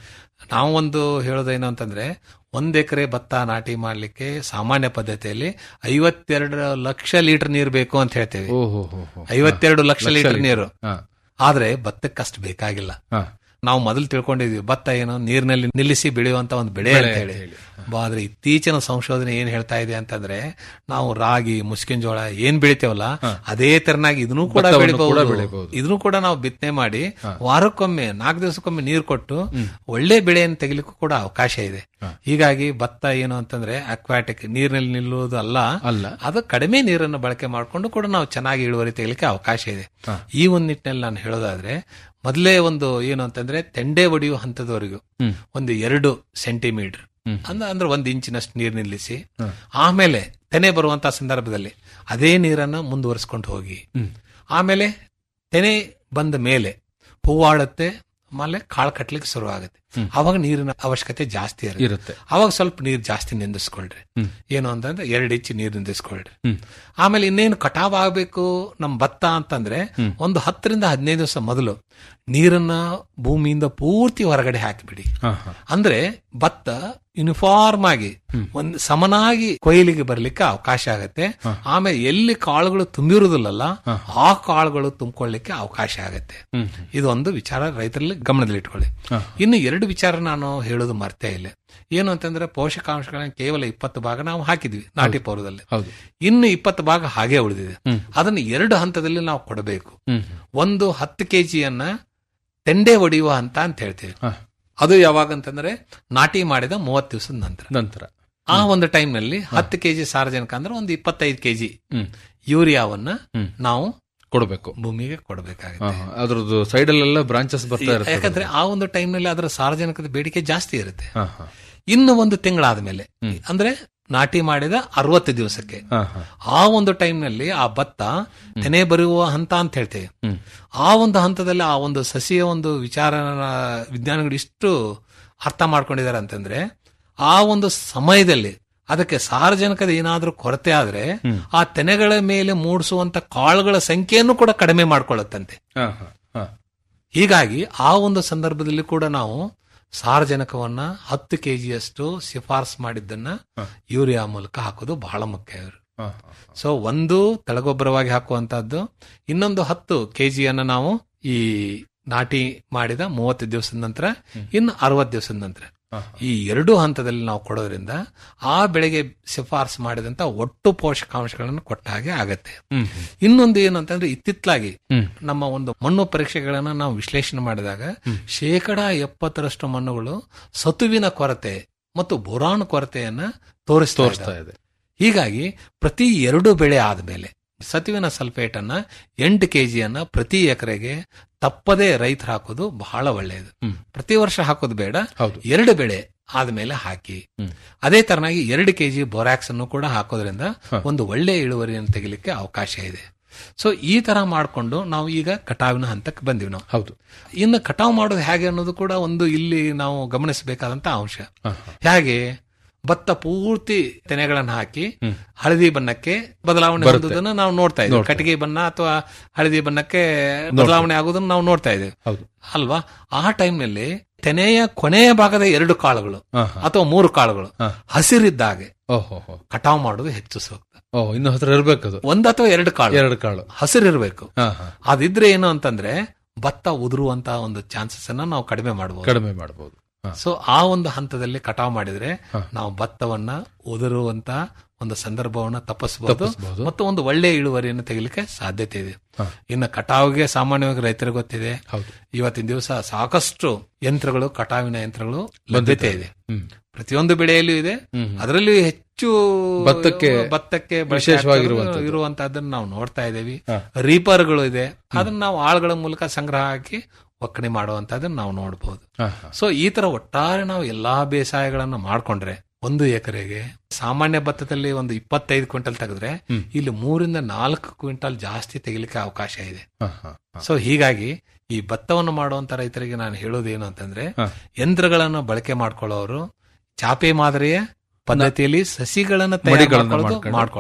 ನಾವು ಒಂದು ಹೇಳೋದೇನು ಅಂತಂದ್ರೆ ಒಂದ್ ಎಕರೆ ಭತ್ತ ನಾಟಿ ಮಾಡ್ಲಿಕ್ಕೆ ಸಾಮಾನ್ಯ ಪದ್ಧತಿಯಲ್ಲಿ ಐವತ್ತೆರಡು ಲಕ್ಷ ಲೀಟರ್ ನೀರು ಬೇಕು ಅಂತ ಹೇಳ್ತೇವೆ ಓಹೋ ಹೋ ಹೋ. ಐವತ್ತೆರಡು ಲಕ್ಷ ಲೀಟರ್ ನೀರು ಹಾ. ಆದ್ರೆ ಭತ್ತಕ್ಕೆ ಅಷ್ಟು ಬೇಕಾಗಿಲ್ಲ ಹಾ. ನಾವು ಮೊದಲು ತಿಳ್ಕೊಂಡಿದ್ವಿ ಭತ್ತ ಏನು ನೀರಿನಲ್ಲಿ ನಿಲ್ಲಿಸಿ ಬೆಳೆಯುವಂತ ಒಂದು ಬೆಳೆ ಅಂತ ಹೇಳಿ ಬಾ, ಆದ್ರೆ ಇತ್ತೀಚಿನ ಸಂಶೋಧನೆ ಏನ್ ಹೇಳ್ತಾ ಇದೆ ಅಂತಂದ್ರೆ ನಾವು ರಾಗಿ ಮುಸ್ಕಿನ ಜೋಳ ಏನ್ ಬೆಳಿತೇವಲ್ಲ ಅದೇ ತರನಾಗಿ ಇದನ್ನು ಕೂಡ ಭತ್ತವನ್ನು ಕೂಡ ಬೆಳಿಬಹುದು ಬೆಳಿಬಹುದು. ಇದನ್ನು ಕೂಡ ನಾವು ಬಿತ್ತನೆ ಮಾಡಿ ವಾರಕ್ಕೊಮ್ಮೆ ನಾಲ್ಕು ದಿವಸಕ್ಕೊಮ್ಮೆ ನೀರು ಕೊಟ್ಟು ಒಳ್ಳೆ ಬೆಳೆಯನ್ನು ತೆಗಿಲಿಕ್ಕೂ ಕೂಡ ಅವಕಾಶ ಇದೆ ಹೀಗಾಗಿ ಭತ್ತ ಏನು ಅಂತಂದ್ರೆ ಅಕ್ವಾಟಿಕ್ ನೀರಿನಲ್ಲಿ ನಿಲ್ಲುವುದು ಅಲ್ಲ ಅಲ್ಲ. ಅದು ಕಡಿಮೆ ನೀರನ್ನು ಬಳಕೆ ಮಾಡಿಕೊಂಡು ಕೂಡ ನಾವು ಚೆನ್ನಾಗಿ ಇಳುವರಿ ತೆಗಿಲಿಕ್ಕೆ ಅವಕಾಶ ಇದೆ ಈ ಒಂದು ನಿಟ್ಟಿನಲ್ಲಿ ನಾನು ಹೇಳೋದಾದ್ರೆ ಮೊದಲೇ ಒಂದು ಏನು ಅಂತಂದ್ರೆ ತೆಂಡೆ ಒಡೆಯುವ ಹಂತದವರೆಗೂ ಒಂದು ಎರಡು ಸೆಂಟಿಮೀಟರ್ ಅಂದ ಅಂದ್ರೆ ಒಂದು ಇಂಚಿನಷ್ಟು ನೀರು ನಿಲ್ಲಿಸಿ ಆಮೇಲೆ ತೆನೆ ಬರುವಂತ ಸಂದರ್ಭದಲ್ಲಿ ಅದೇ ನೀರನ್ನು ಮುಂದುವರಿಸ್ಕೊಂಡು ಹೋಗಿ ಆಮೇಲೆ ತೆನೆ ಬಂದ ಮೇಲೆ ಹೂವಾಡುತ್ತೆ ಆಮೇಲೆ ಕಾಳು ಕಟ್ಲಿಕ್ಕೆ ಶುರು ಆಗುತ್ತೆ ಅವಾಗ ನೀರಿನ ಅವಶ್ಯಕತೆ ಜಾಸ್ತಿ ಇರುತ್ತೆ ಇರುತ್ತೆ ಅವಾಗ ಸ್ವಲ್ಪ ನೀರು ಜಾಸ್ತಿ ನಿಂದಿಸ್ಕೊಳ್ರಿ ಏನು ಅಂತಂದ್ರೆ ಎರಡು ಇಂಚು ನೀರು ನಿಂದಿಸ್ಕೊಳ್ರಿ ಆಮೇಲೆ ಇನ್ನೇನು ಕಟಾವ್ ಆಗ್ಬೇಕು ನಮ್ ಭತ್ತ ಅಂತಂದ್ರೆ ಒಂದು ಹತ್ತರಿಂದ ಹದಿನೈದು ದಿವಸ ಮೊದಲು ನೀರನ್ನ ಭೂಮಿಯಿಂದ ಪೂರ್ತಿ ಹೊರಗಡೆ ಹಾಕಿಬಿಡಿ ಹಾ, ಹಾ. ಅಂದ್ರೆ ಭತ್ತ ಯೂನಿಫಾರ್ಮ್ ಆಗಿ ಒಂದು ಸಮನಾಗಿ ಕೊಯ್ಲಿಗೆ ಬರ್ಲಿಕ್ಕೆ ಅವಕಾಶ ಆಗತ್ತೆ ಆಮೇಲೆ ಎಲ್ಲಿ ಕಾಳುಗಳು ತುಂಬಿರುವುದಿಲ್ಲಲ್ಲ ಆ ಕಾಳುಗಳು ತುಂಬಿಕೊಳ್ಳಿಕ್ಕೆ ಅವಕಾಶ ಆಗತ್ತೆ ಇದು ಒಂದು ವಿಚಾರ ರೈತರಲ್ಲಿ ಗಮನದಲ್ಲಿ ಇಟ್ಕೊಳ್ಳಿ ಇನ್ನು ಎರಡು ವಿಚಾರ ನಾನು ಹೇಳೋದು ಮರ್ತೇ ಇಲ್ಲ ಏನು ಅಂತಂದ್ರೆ ಪೋಷಕಾಂಶಗಳನ್ನ ಕೇವಲ ಇಪ್ಪತ್ತು ಭಾಗ ನಾವು ಹಾಕಿದ್ವಿ ನಾಟಿ ಪೌರದಲ್ಲಿ ಹೌದು ಇನ್ನು ಇಪ್ಪತ್ತು ಭಾಗ ಹಾಗೆ ಉಳಿದಿದೆ ಅದನ್ನು ಎರಡು ಹಂತದಲ್ಲಿ ನಾವು ಕೊಡಬೇಕು ಒಂದು ಹತ್ತು ಕೆಜಿಯನ್ನ ತೆಂಡೆ ಒಡೆಯುವ ಹಂತ ಅಂತ ಹೇಳ್ತೇವೆ ಹಾ. ಅದು ಯಾವಾಗ ಅಂತಂದ್ರೆ ನಾಟಿ ಮಾಡಿದ ಮೂವತ್ತು ದಿವಸದ ನಂತರ ನಂತರ ಆ ಒಂದು ಟೈಮ್ ನಲ್ಲಿ ಹತ್ತು ಕೆಜಿ ಸಾರಜನಕ ಅಂದ್ರೆ ಒಂದು ಇಪ್ಪತ್ತೈದು ಕೆಜಿ ಯೂರಿಯಾವನ್ನ ನಾವು ಕೊಡಬೇಕು ಭೂಮಿಗೆ ಕೊಡಬೇಕಾಗುತ್ತೆ ಅದ್ರದ್ದು ಸೈಡ್ ಅಲ್ಲೆಲ್ಲ ಬ್ರಾಂಚಸ್ ಬರ್ತಾ ಇರುತ್ತೆ ಯಾಕಂದ್ರೆ ಆ ಒಂದು ಟೈಮ್ ನಲ್ಲಿ ಅದರ ಸಾರಜನಕದ ಬೇಡಿಕೆ ಜಾಸ್ತಿ ಇರುತ್ತೆ ಹಾ, ಹಾ. ಇನ್ನು ಒಂದು ತಿಂಗಳಾದ್ಮೇಲೆ ಅಂದ್ರೆ ನಾಟಿ ಮಾಡಿದ ಅರವತ್ತು ದಿವಸಕ್ಕೆ ಹಾ, ಹಾ. ಆ ಒಂದು ಟೈಮ್ ನಲ್ಲಿ ಆ ಭತ್ತ ತೆನೆ ಬರುವ ಹಂತ ಅಂತ ಹೇಳ್ತೇವೆ ಆ ಒಂದು ಹಂತದಲ್ಲಿ ಆ ಒಂದು ಸಸಿಯ ಒಂದು ವಿಚಾರ ವಿಜ್ಞಾನಿಗಳು ಇಷ್ಟು ಅರ್ಥ ಮಾಡ್ಕೊಂಡಿದ್ದಾರೆ ಅಂತಂದ್ರೆ ಆ ಒಂದು ಸಮಯದಲ್ಲಿ ಅದಕ್ಕೆ ಸಾರಜನಕದ ಏನಾದ್ರೂ ಕೊರತೆ ಆದ್ರೆ ಆ ತೆನೆಗಳ ಮೇಲೆ ಮೂಡಿಸುವಂತ ಕಾಳುಗಳ ಸಂಖ್ಯೆಯನ್ನು ಕೂಡ ಕಡಿಮೆ ಮಾಡ್ಕೊಳ್ಳುತ್ತಂತೆ ಹಾ, ಹಾ, ಹಾ. ಹೀಗಾಗಿ ಆ ಒಂದು ಸಂದರ್ಭದಲ್ಲಿ ಕೂಡ ನಾವು ಸಾರಜನಕವನ್ನ ಹತ್ತು ಕೆಜಿಯಷ್ಟು ಶಿಫಾರಸ್ ಮಾಡಿದ್ದನ್ನ ಯೂರಿಯಾ ಮೂಲಕ ಹಾಕೋದು ಬಹಳ ಮುಖ್ಯ ಇವರು ಹಾ, ಸೊ ಒಂದು ತಳಗೊಬ್ಬರವಾಗಿ ಹಾಕುವಂತಹದ್ದು ಇನ್ನೊಂದು ಹತ್ತು ಕೆಜಿಯನ್ನ ನಾವು ಈ ನಾಟಿ ಮಾಡಿದ ಮೂವತ್ತು ದಿವಸದ ನಂತರ ಇನ್ನು ಅರವತ್ತು ದಿವಸದ ನಂತರ ಈ ಎರಡು ಹಂತದಲ್ಲಿ ನಾವು ಕೊಡೋದ್ರಿಂದ ಆ ಬೆಳೆಗೆ ಶಿಫಾರಸು ಮಾಡಿದಂತ ಒಟ್ಟು ಪೋಷಕಾಂಶಗಳನ್ನು ಕೊಟ್ಟ ಹಾಗೆ ಆಗತ್ತೆ ಇನ್ನೊಂದು ಏನು ಅಂತಂದ್ರೆ ಇತ್ತಿತ್ತಲಾಗಿ ನಮ್ಮ ಒಂದು ಮಣ್ಣು ಪರೀಕ್ಷೆಗಳನ್ನ ನಾವು ವಿಶ್ಲೇಷಣೆ ಮಾಡಿದಾಗ ಶೇಕಡ ಎಪ್ಪತ್ತರಷ್ಟು ಮಣ್ಣುಗಳು ಸತುವಿನ ಕೊರತೆ ಮತ್ತು ಬೊರಾನ್ ಕೊರತೆಯನ್ನ ತೋರಿಸ್ತಾ ತೋರಿಸ್ತಾ ಇದೆ ಇದೆ ಹೀಗಾಗಿ ಪ್ರತಿ ಎರಡು ಬೆಳೆ ಆದ್ಮೇಲೆ ಸತುವಿನ ಸಲ್ಫೇಟ್ ಅನ್ನ ಎಂಟು ಕೆಜಿಯನ್ನ ಪ್ರತಿ ಎಕರೆಗೆ ತಪ್ಪದೇ ರೈತರು ಹಾಕೋದು ಬಹಳ ಒಳ್ಳೆಯದು ಪ್ರತಿ ವರ್ಷ ಹಾಕೋದು ಬೇಡ ಹೌದು. ಎರಡು ಬೆಳೆ ಆದ್ಮೇಲೆ ಹಾಕಿ ಅದೇ ತರನಾಗಿ ಎರಡು ಕೆಜಿ ಬೋರಾಕ್ಸ್ ಅನ್ನು ಕೂಡ ಹಾಕೋದ್ರಿಂದ ಒಂದು ಒಳ್ಳೆ ಇಳುವರಿಯನ್ನು ತೆಗಿಲಿಕ್ಕೆ ಅವಕಾಶ ಇದೆ ಸೊ ಈ ತರ ಮಾಡ್ಕೊಂಡು ನಾವು ಈಗ ಕಟಾವಿನ ಹಂತಕ್ಕೆ ಬಂದಿವಿ ನಾವು ಹೌದು ಇನ್ನು ಕಟಾವು ಮಾಡೋದು ಹೇಗೆ ಅನ್ನೋದು ಕೂಡ ಒಂದು ಇಲ್ಲಿ ನಾವು ಗಮನಿಸಬೇಕಾದಂತ ಅಂಶ ಹೇಗೆ ಭತ್ತ ಪೂರ್ತಿ ತೆನೆಗಳನ್ನು ಹಾಕಿ ಹಳದಿ ಬಣ್ಣಕ್ಕೆ ಬದಲಾವಣೆ ಹೊಂದುವುದನ್ನು ನಾವು ನೋಡ್ತಾ ಇದ್ದೇವೆ ಕಟ್ಟಿಗೆ ಬಣ್ಣ ಅಥವಾ ಹಳದಿ ಬಣ್ಣಕ್ಕೆ ಬದಲಾವಣೆ ಆಗುವುದನ್ನು ನಾವು ನೋಡ್ತಾ ಇದ್ದೇವೆ ಹೌದು ಅಲ್ವಾ ಆ ಟೈಮ್ನಲ್ಲಿ ತೆನೆಯ ಕೊನೆಯ ಭಾಗದ ಎರಡು ಕಾಳುಗಳು ಹಾ, ಅಥವಾ ಮೂರು ಕಾಳುಗಳು ಹಸಿರಿದ್ದಾಗೆ ಓಹೋ ಹೋ ಕಟಾವು ಮಾಡೋದು ಹೆಚ್ಚು ಸೂಕ್ತ ಓ ಇನ್ನು ಹತ್ರ ಇರ್ಬೇಕದು ಒಂದ್ ಅಥವಾ ಎರಡು ಕಾಳು ಎರಡು ಕಾಳು ಹಸಿರಿರ್ಬೇಕು ಹಾ ಹಾ ಅದಿದ್ರೆ ಏನು ಅಂತಂದ್ರೆ ಭತ್ತ ಉದುರುವಂತ ಒಂದು ಚಾನ್ಸಸ್ ಅನ್ನ ನಾವು ಕಡಿಮೆ ಮಾಡಬಹುದು ಕಡಿಮೆ ಮಾಡಬಹುದು ಸೊ ಆ ಒಂದು ಹಂತದಲ್ಲಿ ಕಟಾವ್ ಮಾಡಿದ್ರೆ ನಾವು ಭತ್ತವನ್ನ ಉದುರುವಂತ ಒಂದು ಸಂದರ್ಭವನ್ನ ತಪ್ಪಿಸಬಹುದು ತಪ್ಪಿಸ್ಬಹುದು. ಮತ್ತು ಒಂದು ಒಳ್ಳೆ ಇಳುವರಿಯನ್ನು ತೆಗಿಲಿಕ್ಕೆ ಸಾಧ್ಯತೆ ಇದೆ ಇನ್ನು ಕಟಾವಿಗೆ ಸಾಮಾನ್ಯವಾಗಿ ರೈತರಿಗೆ ಗೊತ್ತಿದೆ ಹೌದು. ಇವತ್ತಿನ ದಿವಸ ಸಾಕಷ್ಟು ಯಂತ್ರಗಳು ಕಟಾವಿನ ಯಂತ್ರಗಳು ಲಭ್ಯತೆ ಇದೆ ಹ್ಮ್. ಪ್ರತಿಯೊಂದು ಬೆಳೆಯಲ್ಲೂ ಇದೆ ಅದರಲ್ಲಿ ಹೆಚ್ಚು ಭತ್ತಕ್ಕೆ ಭತ್ತಕ್ಕೆ ಬಳಕೆ ವಿಶೇಷವಾಗಿರುವಂಥದ್ದು. ಆಗ್ತಿರೋ- ಇರುವಂತಹದ್ದನ್ನ ನಾವು ನೋಡ್ತಾ ಇದ್ದೇವೆ ರೀಪರ್ಗಳು ಇದೆ ಅದನ್ನ ನಾವು ಆಳುಗಳ ಮೂಲಕ ಸಂಗ್ರಹ ಹಾಕಿ ಒಕ್ಕಣೆ ಮಾಡುವಂತಹದನ್ನ ನಾವು ನೋಡಬಹುದು ಹಾ, ಹಾ. ಸೊ ಈ ತರ ಒಟ್ಟಾರೆ ನಾವು ಎಲ್ಲಾ ಬೇಸಾಯಗಳನ್ನ ಮಾಡ್ಕೊಂಡ್ರೆ ಒಂದು ಎಕರೆಗೆ ಸಾಮಾನ್ಯ ಭತ್ತದಲ್ಲಿ ಒಂದು ಇಪ್ಪತ್ತೈದು ಕ್ವಿಂಟಲ್ ತೆಗೆದ್ರೆ ಇಲ್ಲಿ ಮೂರಿಂದ ನಾಲ್ಕು ಕ್ವಿಂಟಲ್ ಜಾಸ್ತಿ ತೆಗಿಲಿಕ್ಕೆ ಅವಕಾಶ ಇದೆ ಹಾ, ಹಾ, ಹಾ. ಸೊ ಹೀಗಾಗಿ ಈ ಭತ್ತವನ್ನು ಮಾಡುವಂತ ರೈತರಿಗೆ ನಾನು ಹೇಳೋದೇನು ಅಂತಂದ್ರೆ ಹಾ. ಯಂತ್ರಗಳನ್ನು ಬಳಕೆ ಮಾಡ್ಕೊಳ್ಳೋರು ಚಾಪೆ ಮಾದರಿಯ ಪದ್ಧತಿಯಲ್ಲಿ ಸಸಿಗಳನ್ನ ತಯಾರು ಮಡಿಗಳನ್ನ ಮಾಡ್ಕೊಳ್ಳೋದು ಮಾಡ್ಕೊಂಡು. ಮಾಡ್ಕೊಳ್ಳೋದು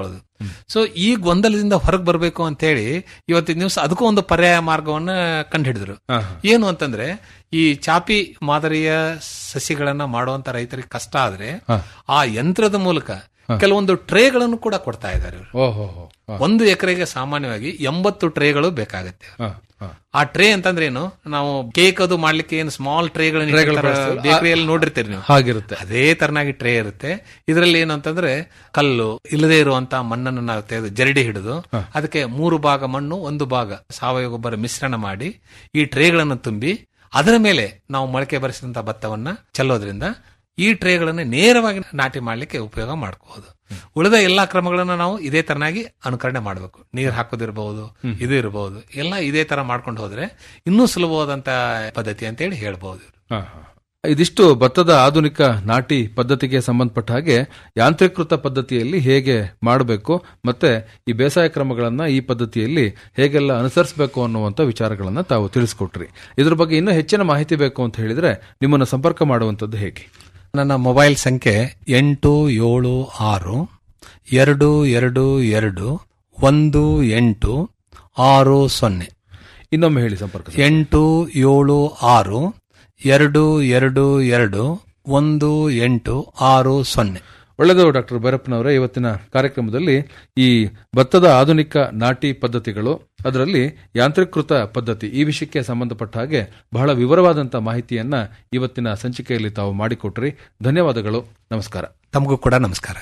ಸೊ ಈ ಗೊಂದಲದಿಂದ ಹೊರಗೆ ಬರಬೇಕು ಅಂತ ಹೇಳಿ ಇವತ್ತಿನ ದಿವಸ ಅದಕ್ಕೂ ಒಂದು ಪರ್ಯಾಯ ಮಾರ್ಗವನ್ನ ಕಂಡುಹಿಡಿದ್ರು ಏನು ಅಂತಂದ್ರೆ ಈ ಚಾಪಿ ಮಾದರಿಯ ಸಸಿಗಳನ್ನ ಮಾಡುವಂತ ರೈತರಿಗೆ ಕಷ್ಟ ಆದ್ರೆ ಆ ಯಂತ್ರದ ಮೂಲಕ ಕೆಲವೊಂದು ಟ್ರೇಗಳನ್ನು ಕೂಡ ಕೊಡ್ತಾ ಇದ್ದಾರೆ ಇವರು ಓಹೋ ಹೋ. ಹ. ಒಂದು ಎಕರೆಗೆ ಸಾಮಾನ್ಯವಾಗಿ ಎಂಬತ್ತು ಟ್ರೇಗಳು ಬೇಕಾಗುತ್ತೆ ಹ, ಹ. ಆ ಟ್ರೇ ಅಂತಂದ್ರೆ ಏನು ನಾವು ಕೇಕ್ ಅದು ಮಾಡ್ಲಿಕ್ಕೆ ಏನು ಸ್ಮಾಲ್ ಟ್ರೇಗಳನ್ನ ಬಳಸ್ತೀವಿ. ಬೇಕರಿಯಲ್ಲಿ ನೋಡಿರ್ತೀರಿ ನೀವು ಹಾಗಿರುತ್ತೆ ಅದೇ ತರನಾಗಿ ಟ್ರೇ ಇರುತ್ತೆ ಇದರಲ್ಲಿ ಏನು ಅಂತಂದ್ರೆ ಕಲ್ಲು ಇಲ್ಲದೆ ಇರುವಂತ ಮಣ್ಣನ್ನು ನಾವು ತೆಗೆದು ಜರಡಿ ಹಿಡಿದು ಅದಕ್ಕೆ ಮೂರು ಭಾಗ ಮಣ್ಣು ಒಂದು ಭಾಗ ಸಾವಯವ ಗೊಬ್ಬರ ಮಿಶ್ರಣ ಮಾಡಿ ಈ ಟ್ರೇಗಳನ್ನು ತುಂಬಿ ಅದರ ಮೇಲೆ ನಾವು ಮೊಳಕೆ ಬರೆಸಿದಂತ ಭತ್ತವನ್ನ ಚೆಲ್ಲೋದ್ರಿಂದ ಈ ಟ್ರೇಗಳನ್ನು ನೇರವಾಗಿ ನಾಟಿ ಮಾಡ್ಲಿಕ್ಕೆ ಉಪಯೋಗ ಮಾಡ್ಕೋಬಹುದು ಉಳಿದ ಎಲ್ಲಾ ಕ್ರಮಗಳನ್ನ ನಾವು ಇದೇ ತರನಾಗಿ ಅನುಕರಣೆ ಮಾಡಬೇಕು ನೀರು ಹಾಕೋದಿರಬಹುದು ಇದು ಇರಬಹುದು ಎಲ್ಲ ಇದೇ ತರ ಮಾಡ್ಕೊಂಡು ಹೋದ್ರೆ ಇನ್ನೂ ಸುಲಭವಾದಂತ ಪದ್ಧತಿ ಅಂತ ಹೇಳಿ ಹೇಳ್ಬಹುದು ಹ, ಹ. ಇದಿಷ್ಟು ಭತ್ತದ ಆಧುನಿಕ ನಾಟಿ ಪದ್ಧತಿಗೆ ಸಂಬಂಧಪಟ್ಟ ಹಾಗೆ ಯಾಂತ್ರೀಕೃತ ಪದ್ಧತಿಯಲ್ಲಿ ಹೇಗೆ ಮಾಡಬೇಕು ಮತ್ತೆ ಈ ಬೇಸಾಯ ಕ್ರಮಗಳನ್ನ ಈ ಪದ್ಧತಿಯಲ್ಲಿ ಹೇಗೆಲ್ಲ ಅನುಸರಿಸಬೇಕು ಅನ್ನುವಂತ ವಿಚಾರಗಳನ್ನ ತಾವು ತಿಳಿಸ್ಕೊಟ್ರಿ ಇದ್ರ ಬಗ್ಗೆ ಇನ್ನೂ ಹೆಚ್ಚಿನ ಮಾಹಿತಿ ಬೇಕು ಅಂತ ಹೇಳಿದ್ರೆ ನಿಮ್ಮನ್ನು ಸಂಪರ್ಕ ಮಾಡುವಂತದ್ದು ಹೇಗೆ ನನ್ನ ಮೊಬೈಲ್ ಸಂಖ್ಯೆ ಎಂಟು ಏಳು ಆರು ಎರಡು ಎರಡು ಎರಡು ಒಂದು ಎಂಟು ಆರು ಸೊನ್ನೆ ಇನ್ನೊಮ್ಮೆ ಹೇಳಿ ಸಂಪರ್ಕ ಸಂಖ್ಯೆ. ಎಂಟು ಏಳು ಆರು ಎರಡು ಎರಡು ಎರಡು ಒಂದು ಎಂಟು ಆರು ಸೊನ್ನೆ ಒಳ್ಳೆಯದು ಡಾಕ್ಟರ್ ಭೈರಪ್ಪನವರೇ ಇವತ್ತಿನ ಕಾರ್ಯಕ್ರಮದಲ್ಲಿ ಈ ಭತ್ತದ ಆಧುನಿಕ ನಾಟಿ ಪದ್ಧತಿಗಳು ಅದರಲ್ಲಿ ಯಾಂತ್ರೀಕೃತ ಪದ್ಧತಿ ಈ ವಿಷಯಕ್ಕೆ ಸಂಬಂಧಪಟ್ಟ ಹಾಗೆ ಬಹಳ ವಿವರವಾದಂತಹ ಮಾಹಿತಿಯನ್ನ ಇವತ್ತಿನ ಸಂಚಿಕೆಯಲ್ಲಿ ತಾವು ಮಾಡಿಕೊಟ್ರಿ ಧನ್ಯವಾದಗಳು ನಮಸ್ಕಾರ ತಮಗೂ ಕೂಡ ನಮಸ್ಕಾರ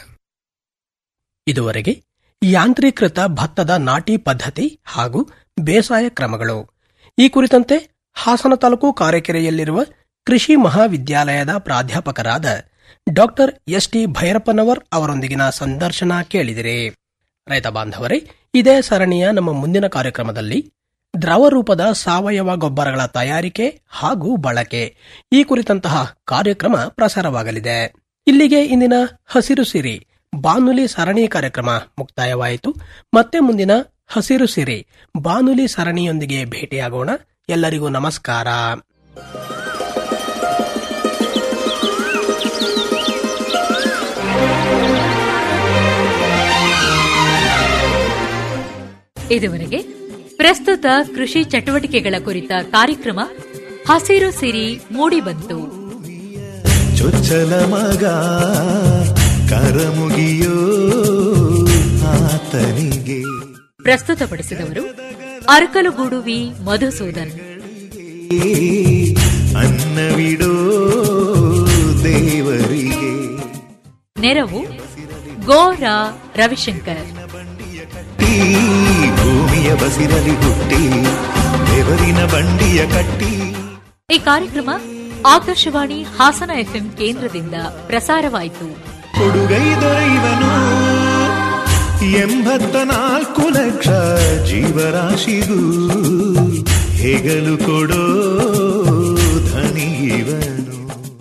ಇದುವರೆಗೆ ಯಾಂತ್ರೀಕೃತ ಭತ್ತದ ನಾಟಿ ಪದ್ಧತಿ ಹಾಗೂ ಬೇಸಾಯ ಕ್ರಮಗಳು ಈ ಕುರಿತಂತೆ ಹಾಸನ ತಾಲೂಕು ಕಾರೆಕೆರೆಯಲ್ಲಿರುವ ಕೃಷಿ ಮಹಾವಿದ್ಯಾಲಯದ ಪ್ರಾಧ್ಯಾಪಕರಾದ ಡಾಕ್ಟರ್ ಎಸ್ ಟಿ ಭೈರಪ್ಪನವರ್ ಅವರೊಂದಿಗಿನ ಸಂದರ್ಶನ ಕೇಳಿದಿರಿ ರೈತ ಬಾಂಧವರೇ ಇದೇ ಸರಣಿಯ ನಮ್ಮ ಮುಂದಿನ ಕಾರ್ಯಕ್ರಮದಲ್ಲಿ ದ್ರವ ರೂಪದ ಸಾವಯವ ಗೊಬ್ಬರಗಳ ತಯಾರಿಕೆ ಹಾಗೂ ಬಳಕೆ ಈ ಕುರಿತಂತಹ ಕಾರ್ಯಕ್ರಮ ಪ್ರಸಾರವಾಗಲಿದೆ ಇಲ್ಲಿಗೆ ಇಂದಿನ ಹಸಿರು ಸಿರಿ ಬಾನುಲಿ ಸರಣಿ ಕಾರ್ಯಕ್ರಮ ಮುಕ್ತಾಯವಾಯಿತು ಮತ್ತೆ ಮುಂದಿನ ಹಸಿರು ಸಿರಿ ಬಾನುಲಿ ಸರಣಿಯೊಂದಿಗೆ ಭೇಟಿಯಾಗೋಣ ಎಲ್ಲರಿಗೂ ನಮಸ್ಕಾರ ಇದುವರೆಗೆ ಪ್ರಸ್ತುತ ಕೃಷಿ ಚಟುವಟಿಕೆಗಳ ಕುರಿತ ಕಾರ್ಯಕ್ರಮ ಹಸಿರು ಸಿರಿ ಮೂಡಿಬಂತು ಚೊಚ್ಚಲ ಮಗ ಕರಮುಗಿಯೋ ಆತನಿಗೆ ಪ್ರಸ್ತುತಪಡಿಸಿದವರು ಅರಕಲಗೂಡುವಿ ಮಧುಸೂದನ್ ಅನ್ನವಿಡೋ ದೇವರಿಗೆ ನೆರವು ಗೋರ ರವಿಶಂಕರ್ ಈ ಭೂಮಿಯ ಬಸಿರಲಿ ಹುಟ್ಟಿ ಬೆವರಿನ ಬಂಡಿಯ ಕಟ್ಟಿ ಈ ಕಾರ್ಯಕ್ರಮ ಆಕಾಶವಾಣಿ ಹಾಸನ ಎಫ್ಎಂ ಕೇಂದ್ರದಿಂದ ಪ್ರಸಾರವಾಯಿತು ಕೊಡುಗೈ ದೊರೆಯುವನು ಎಂಬತ್ತ ನಾಲ್ಕು ಲಕ್ಷ ಜೀವರಾಶಿಗೂ ಹೆಗಲು ಕೊಡೋ ಧನಿಯವನು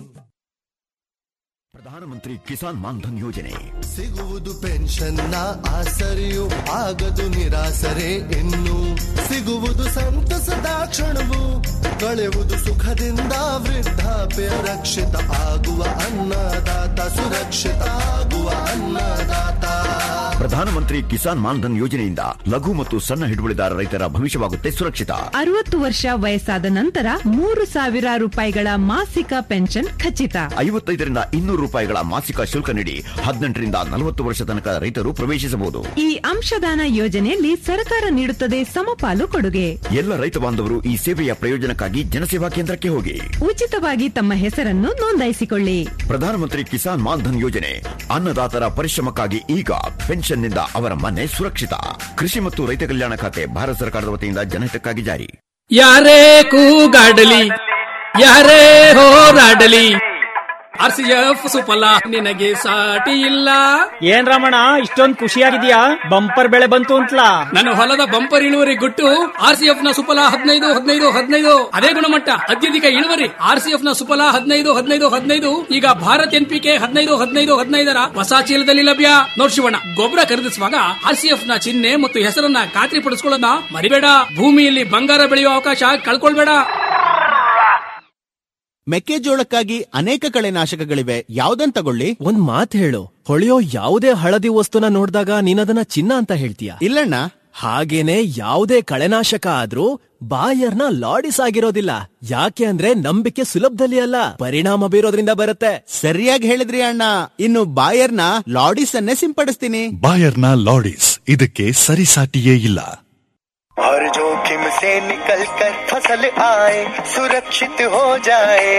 ಪ್ರಧಾನಮಂತ್ರಿ ಕಿಸಾನ್ ಮಾನ್ಧನ್ ಯೋಜನೆ ಸಿಗುವುದು ಪೆನ್ಷನ್ನ ಆಸರೆಯು ಆಗದು ನಿರಾಸರೆ ಇನ್ನು ಸಿಗುವುದು ಸಂತಸದ ಕ್ಷಣವು ಕಳೆಯುವುದು ಸುಖದಿಂದ ವೃದ್ಧಾಪ್ಯ ರಕ್ಷಿತ ಆಗುವ ಅನ್ನದಾತ ಸುರಕ್ಷಿತ ಆಗುವ ಅನ್ನದಾತ ಪ್ರಧಾನಮಂತ್ರಿ ಕಿಸಾನ್ ಮಾನ್ಧನ್ ಯೋಜನೆಯಿಂದ ಲಘು ಮತ್ತು ಸಣ್ಣ ಹಿಡುವಳಿದಾರ ರೈತರ ಭವಿಷ್ಯವಾಗುತ್ತೆ ಸುರಕ್ಷಿತ ಅರವತ್ತು ವರ್ಷ ವಯಸ್ಸಾದ ನಂತರ ಮೂರು ಸಾವಿರ ರೂಪಾಯಿಗಳ ಮಾಸಿಕ ಪೆನ್ಷನ್ ಖಚಿತ ಐವತ್ತೈದರಿಂದ ಇನ್ನೂರು ರೂಪಾಯಿಗಳ ಮಾಸಿಕ ಶುಲ್ಕ ನೀಡಿ ಹದಿನೆಂಟರಿಂದ ನಲವತ್ತು ವರ್ಷ ತನಕ ರೈತರು ಪ್ರವೇಶಿಸಬಹುದು ಈ ಅಂಶದಾನ ಯೋಜನೆಯಲ್ಲಿ ಸರ್ಕಾರ ನೀಡುತ್ತದೆ ಸಮಪಾಲು ಕೊಡುಗೆ ಎಲ್ಲ ರೈತ ಬಾಂಧವರು ಈ ಸೇವೆಯ ಪ್ರಯೋಜನಕ್ಕಾಗಿ ಜನಸೇವಾ ಕೇಂದ್ರಕ್ಕೆ ಹೋಗಿ ಉಚಿತವಾಗಿ ತಮ್ಮ ಹೆಸರನ್ನು ನೋಂದಾಯಿಸಿಕೊಳ್ಳಿ ಪ್ರಧಾನಮಂತ್ರಿ ಕಿಸಾನ್ ಮಾನ್ಧನ್ ಯೋಜನೆ ಅನ್ನದಾತರ ಪರಿಶ್ರಮಕ್ಕಾಗಿ ಈಗ ಪೆನ್ಷನ್ನಿಂದ ಅವರ ಮನೆ ಸುರಕ್ಷಿತ ಕೃಷಿ ಮತ್ತು ರೈತ ಕಲ್ಯಾಣ ಖಾತೆ ಭಾರತ ಸರ್ಕಾರದ ವತಿಯಿಂದ ಜನಹಿತಕ್ಕಾಗಿ ಜಾರಿ ಯಾರೇ ಕೂಗಾಡಲಿ ಯಾರೇ ಹೋರಾಡಲಿ ಆರ್ ಸಿ ಎಫ್ ಸುಫಲ ನಿನಗೆ ಸಾಟಿ ಇಲ್ಲ ಏನ್ ರಮಣ ಇಷ್ಟೊಂದ್ ಖುಷಿಯಾಗಿದ್ಯಾ ಬಂಪರ್ ಬೆಳೆ ಬಂತು ಅಂತಲಾ ನನ್ನ ಹೊಲದ ಬಂಪರ್ ಇಳುವರಿ ಗುಟ್ಟು ಆರ್ ಸಿ ಎಫ್ ನ ಸುಫಲ ಹದಿನೈದು ಹದಿನೈದು ಹದಿನೈದು ಅದೇ ಗುಣಮಟ್ಟ ಅತ್ಯಧಿಕ ಇಳುವರಿ ಆರ್ ಸಿ ಎಫ್ ನ ಸುಫಲ ಹದಿನೈದು ಹದಿನೈದು ಹದಿನೈದು ಈಗ ಭಾರತ್ ಎನ್ ಪಿ ಕೆ ಹದಿನೈದು ಹದಿನೈದು ಹದಿನೈದರ ಹೊಸ ಚೀಲದಲ್ಲಿ ಲಭ್ಯ ನೋಡ್ ಶಿವಣ್ಣ ಗೊಬ್ಬರ ಖರೀದಿಸುವಾಗ ಆರ್ ಸಿ ಎಫ್ ನ ಚಿಹ್ನೆ ಮತ್ತು ಹೆಸರನ್ನ ಖಾತ್ರಿ ಪಡಿಸ್ಕೊಳ್ಳೋದನ್ನ ಮರಿಬೇಡ ಭೂಮಿಯಲ್ಲಿ ಬಂಗಾರ ಬೆಳೆಯುವ ಅವಕಾಶ ಕಳ್ಕೊಳ್ಬೇಡ ಮೆಕ್ಕೆಜೋಳಕ್ಕಾಗಿ ಅನೇಕ ಕಳೆನಾಶಕಗಳಿವೆ ಯಾವ್ದನ್ ತಗೊಳ್ಳಿ ಒಂದ್ ಮಾತ್ ಹೇಳು ಹೊಳೆಯೋ ಯಾವುದೇ ಹಳದಿ ವಸ್ತುನ ನೋಡಿದಾಗ ನೀನದನ್ನ ಚಿನ್ನ ಅಂತ ಹೇಳ್ತೀಯ ಇಲ್ಲಣ್ಣ ಹಾಗೇನೆ ಯಾವುದೇ ಕಳೆನಾಶಕ ಆದ್ರೂ ಬಾಯರ್ನ ಲಾಡಿಸ್ ಆಗಿರೋದಿಲ್ಲ ಯಾಕೆ ಅಂದ್ರೆ ನಂಬಿಕೆ ಸುಲಭದಲ್ಲಿ ಅಲ್ಲ ಪರಿಣಾಮ ಬೀರೋದ್ರಿಂದ ಬರುತ್ತೆ ಸರಿಯಾಗಿ ಹೇಳಿದ್ರಿ ಅಣ್ಣ ಇನ್ನು ಬಾಯರ್ನ ಲಾಡಿಸ್ ಅನ್ನೇ ಸಿಂಪಡಿಸ್ತೀನಿ ಬಾಯರ್ನ ಲಾಡಿಸ್ ಇದಕ್ಕೆ ಸರಿಸಾಟಿಯೇ ಇಲ್ಲ हर जोखिम से निकल कर फसल आए सुरक्षित हो जाए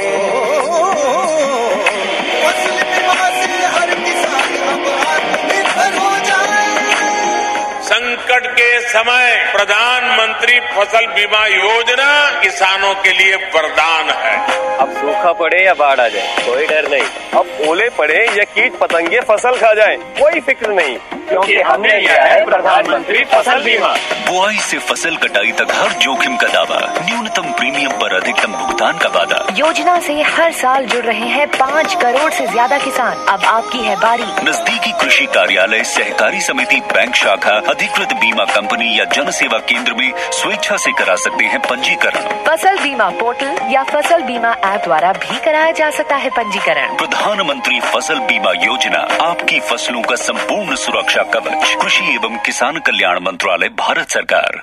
फसल बीमा से हर किसान अब आत्मनिर्भर हो जाए संकट के समय प्रधानमंत्री फसल बीमा योजना किसानों के लिए वरदान है अब सूखा पड़े या बाढ़ आ जाए कोई डर नहीं अब ओले पड़े या कीट पतंगे फसल खा जाए कोई फिक्र नहीं क्योंकि हमने लिया है प्रधानमंत्री फसल बीमा बुआई से फसल कटाई तक हर जोखिम का दावा न्यूनतम प्रीमियम पर अधिकतम भुगतान का वादा योजना से हर साल जुड़ रहे हैं पाँच करोड़ से ज्यादा किसान अब आपकी है बारी नजदीकी कृषि कार्यालय सहकारी समिति बैंक शाखा अधिकृत बीमा कंपनी या जन सेवा केंद्र में स्वेच्छा से करा सकते हैं पंजीकरण फसल बीमा पोर्टल या फसल बीमा ऐप द्वारा भी कराया जा सकता है पंजीकरण प्रधानमंत्री फसल बीमा योजना आपकी फसलों का संपूर्ण सुरक्षा कवच कृषि एवं किसान कल्याण मंत्रालय भारत सरकार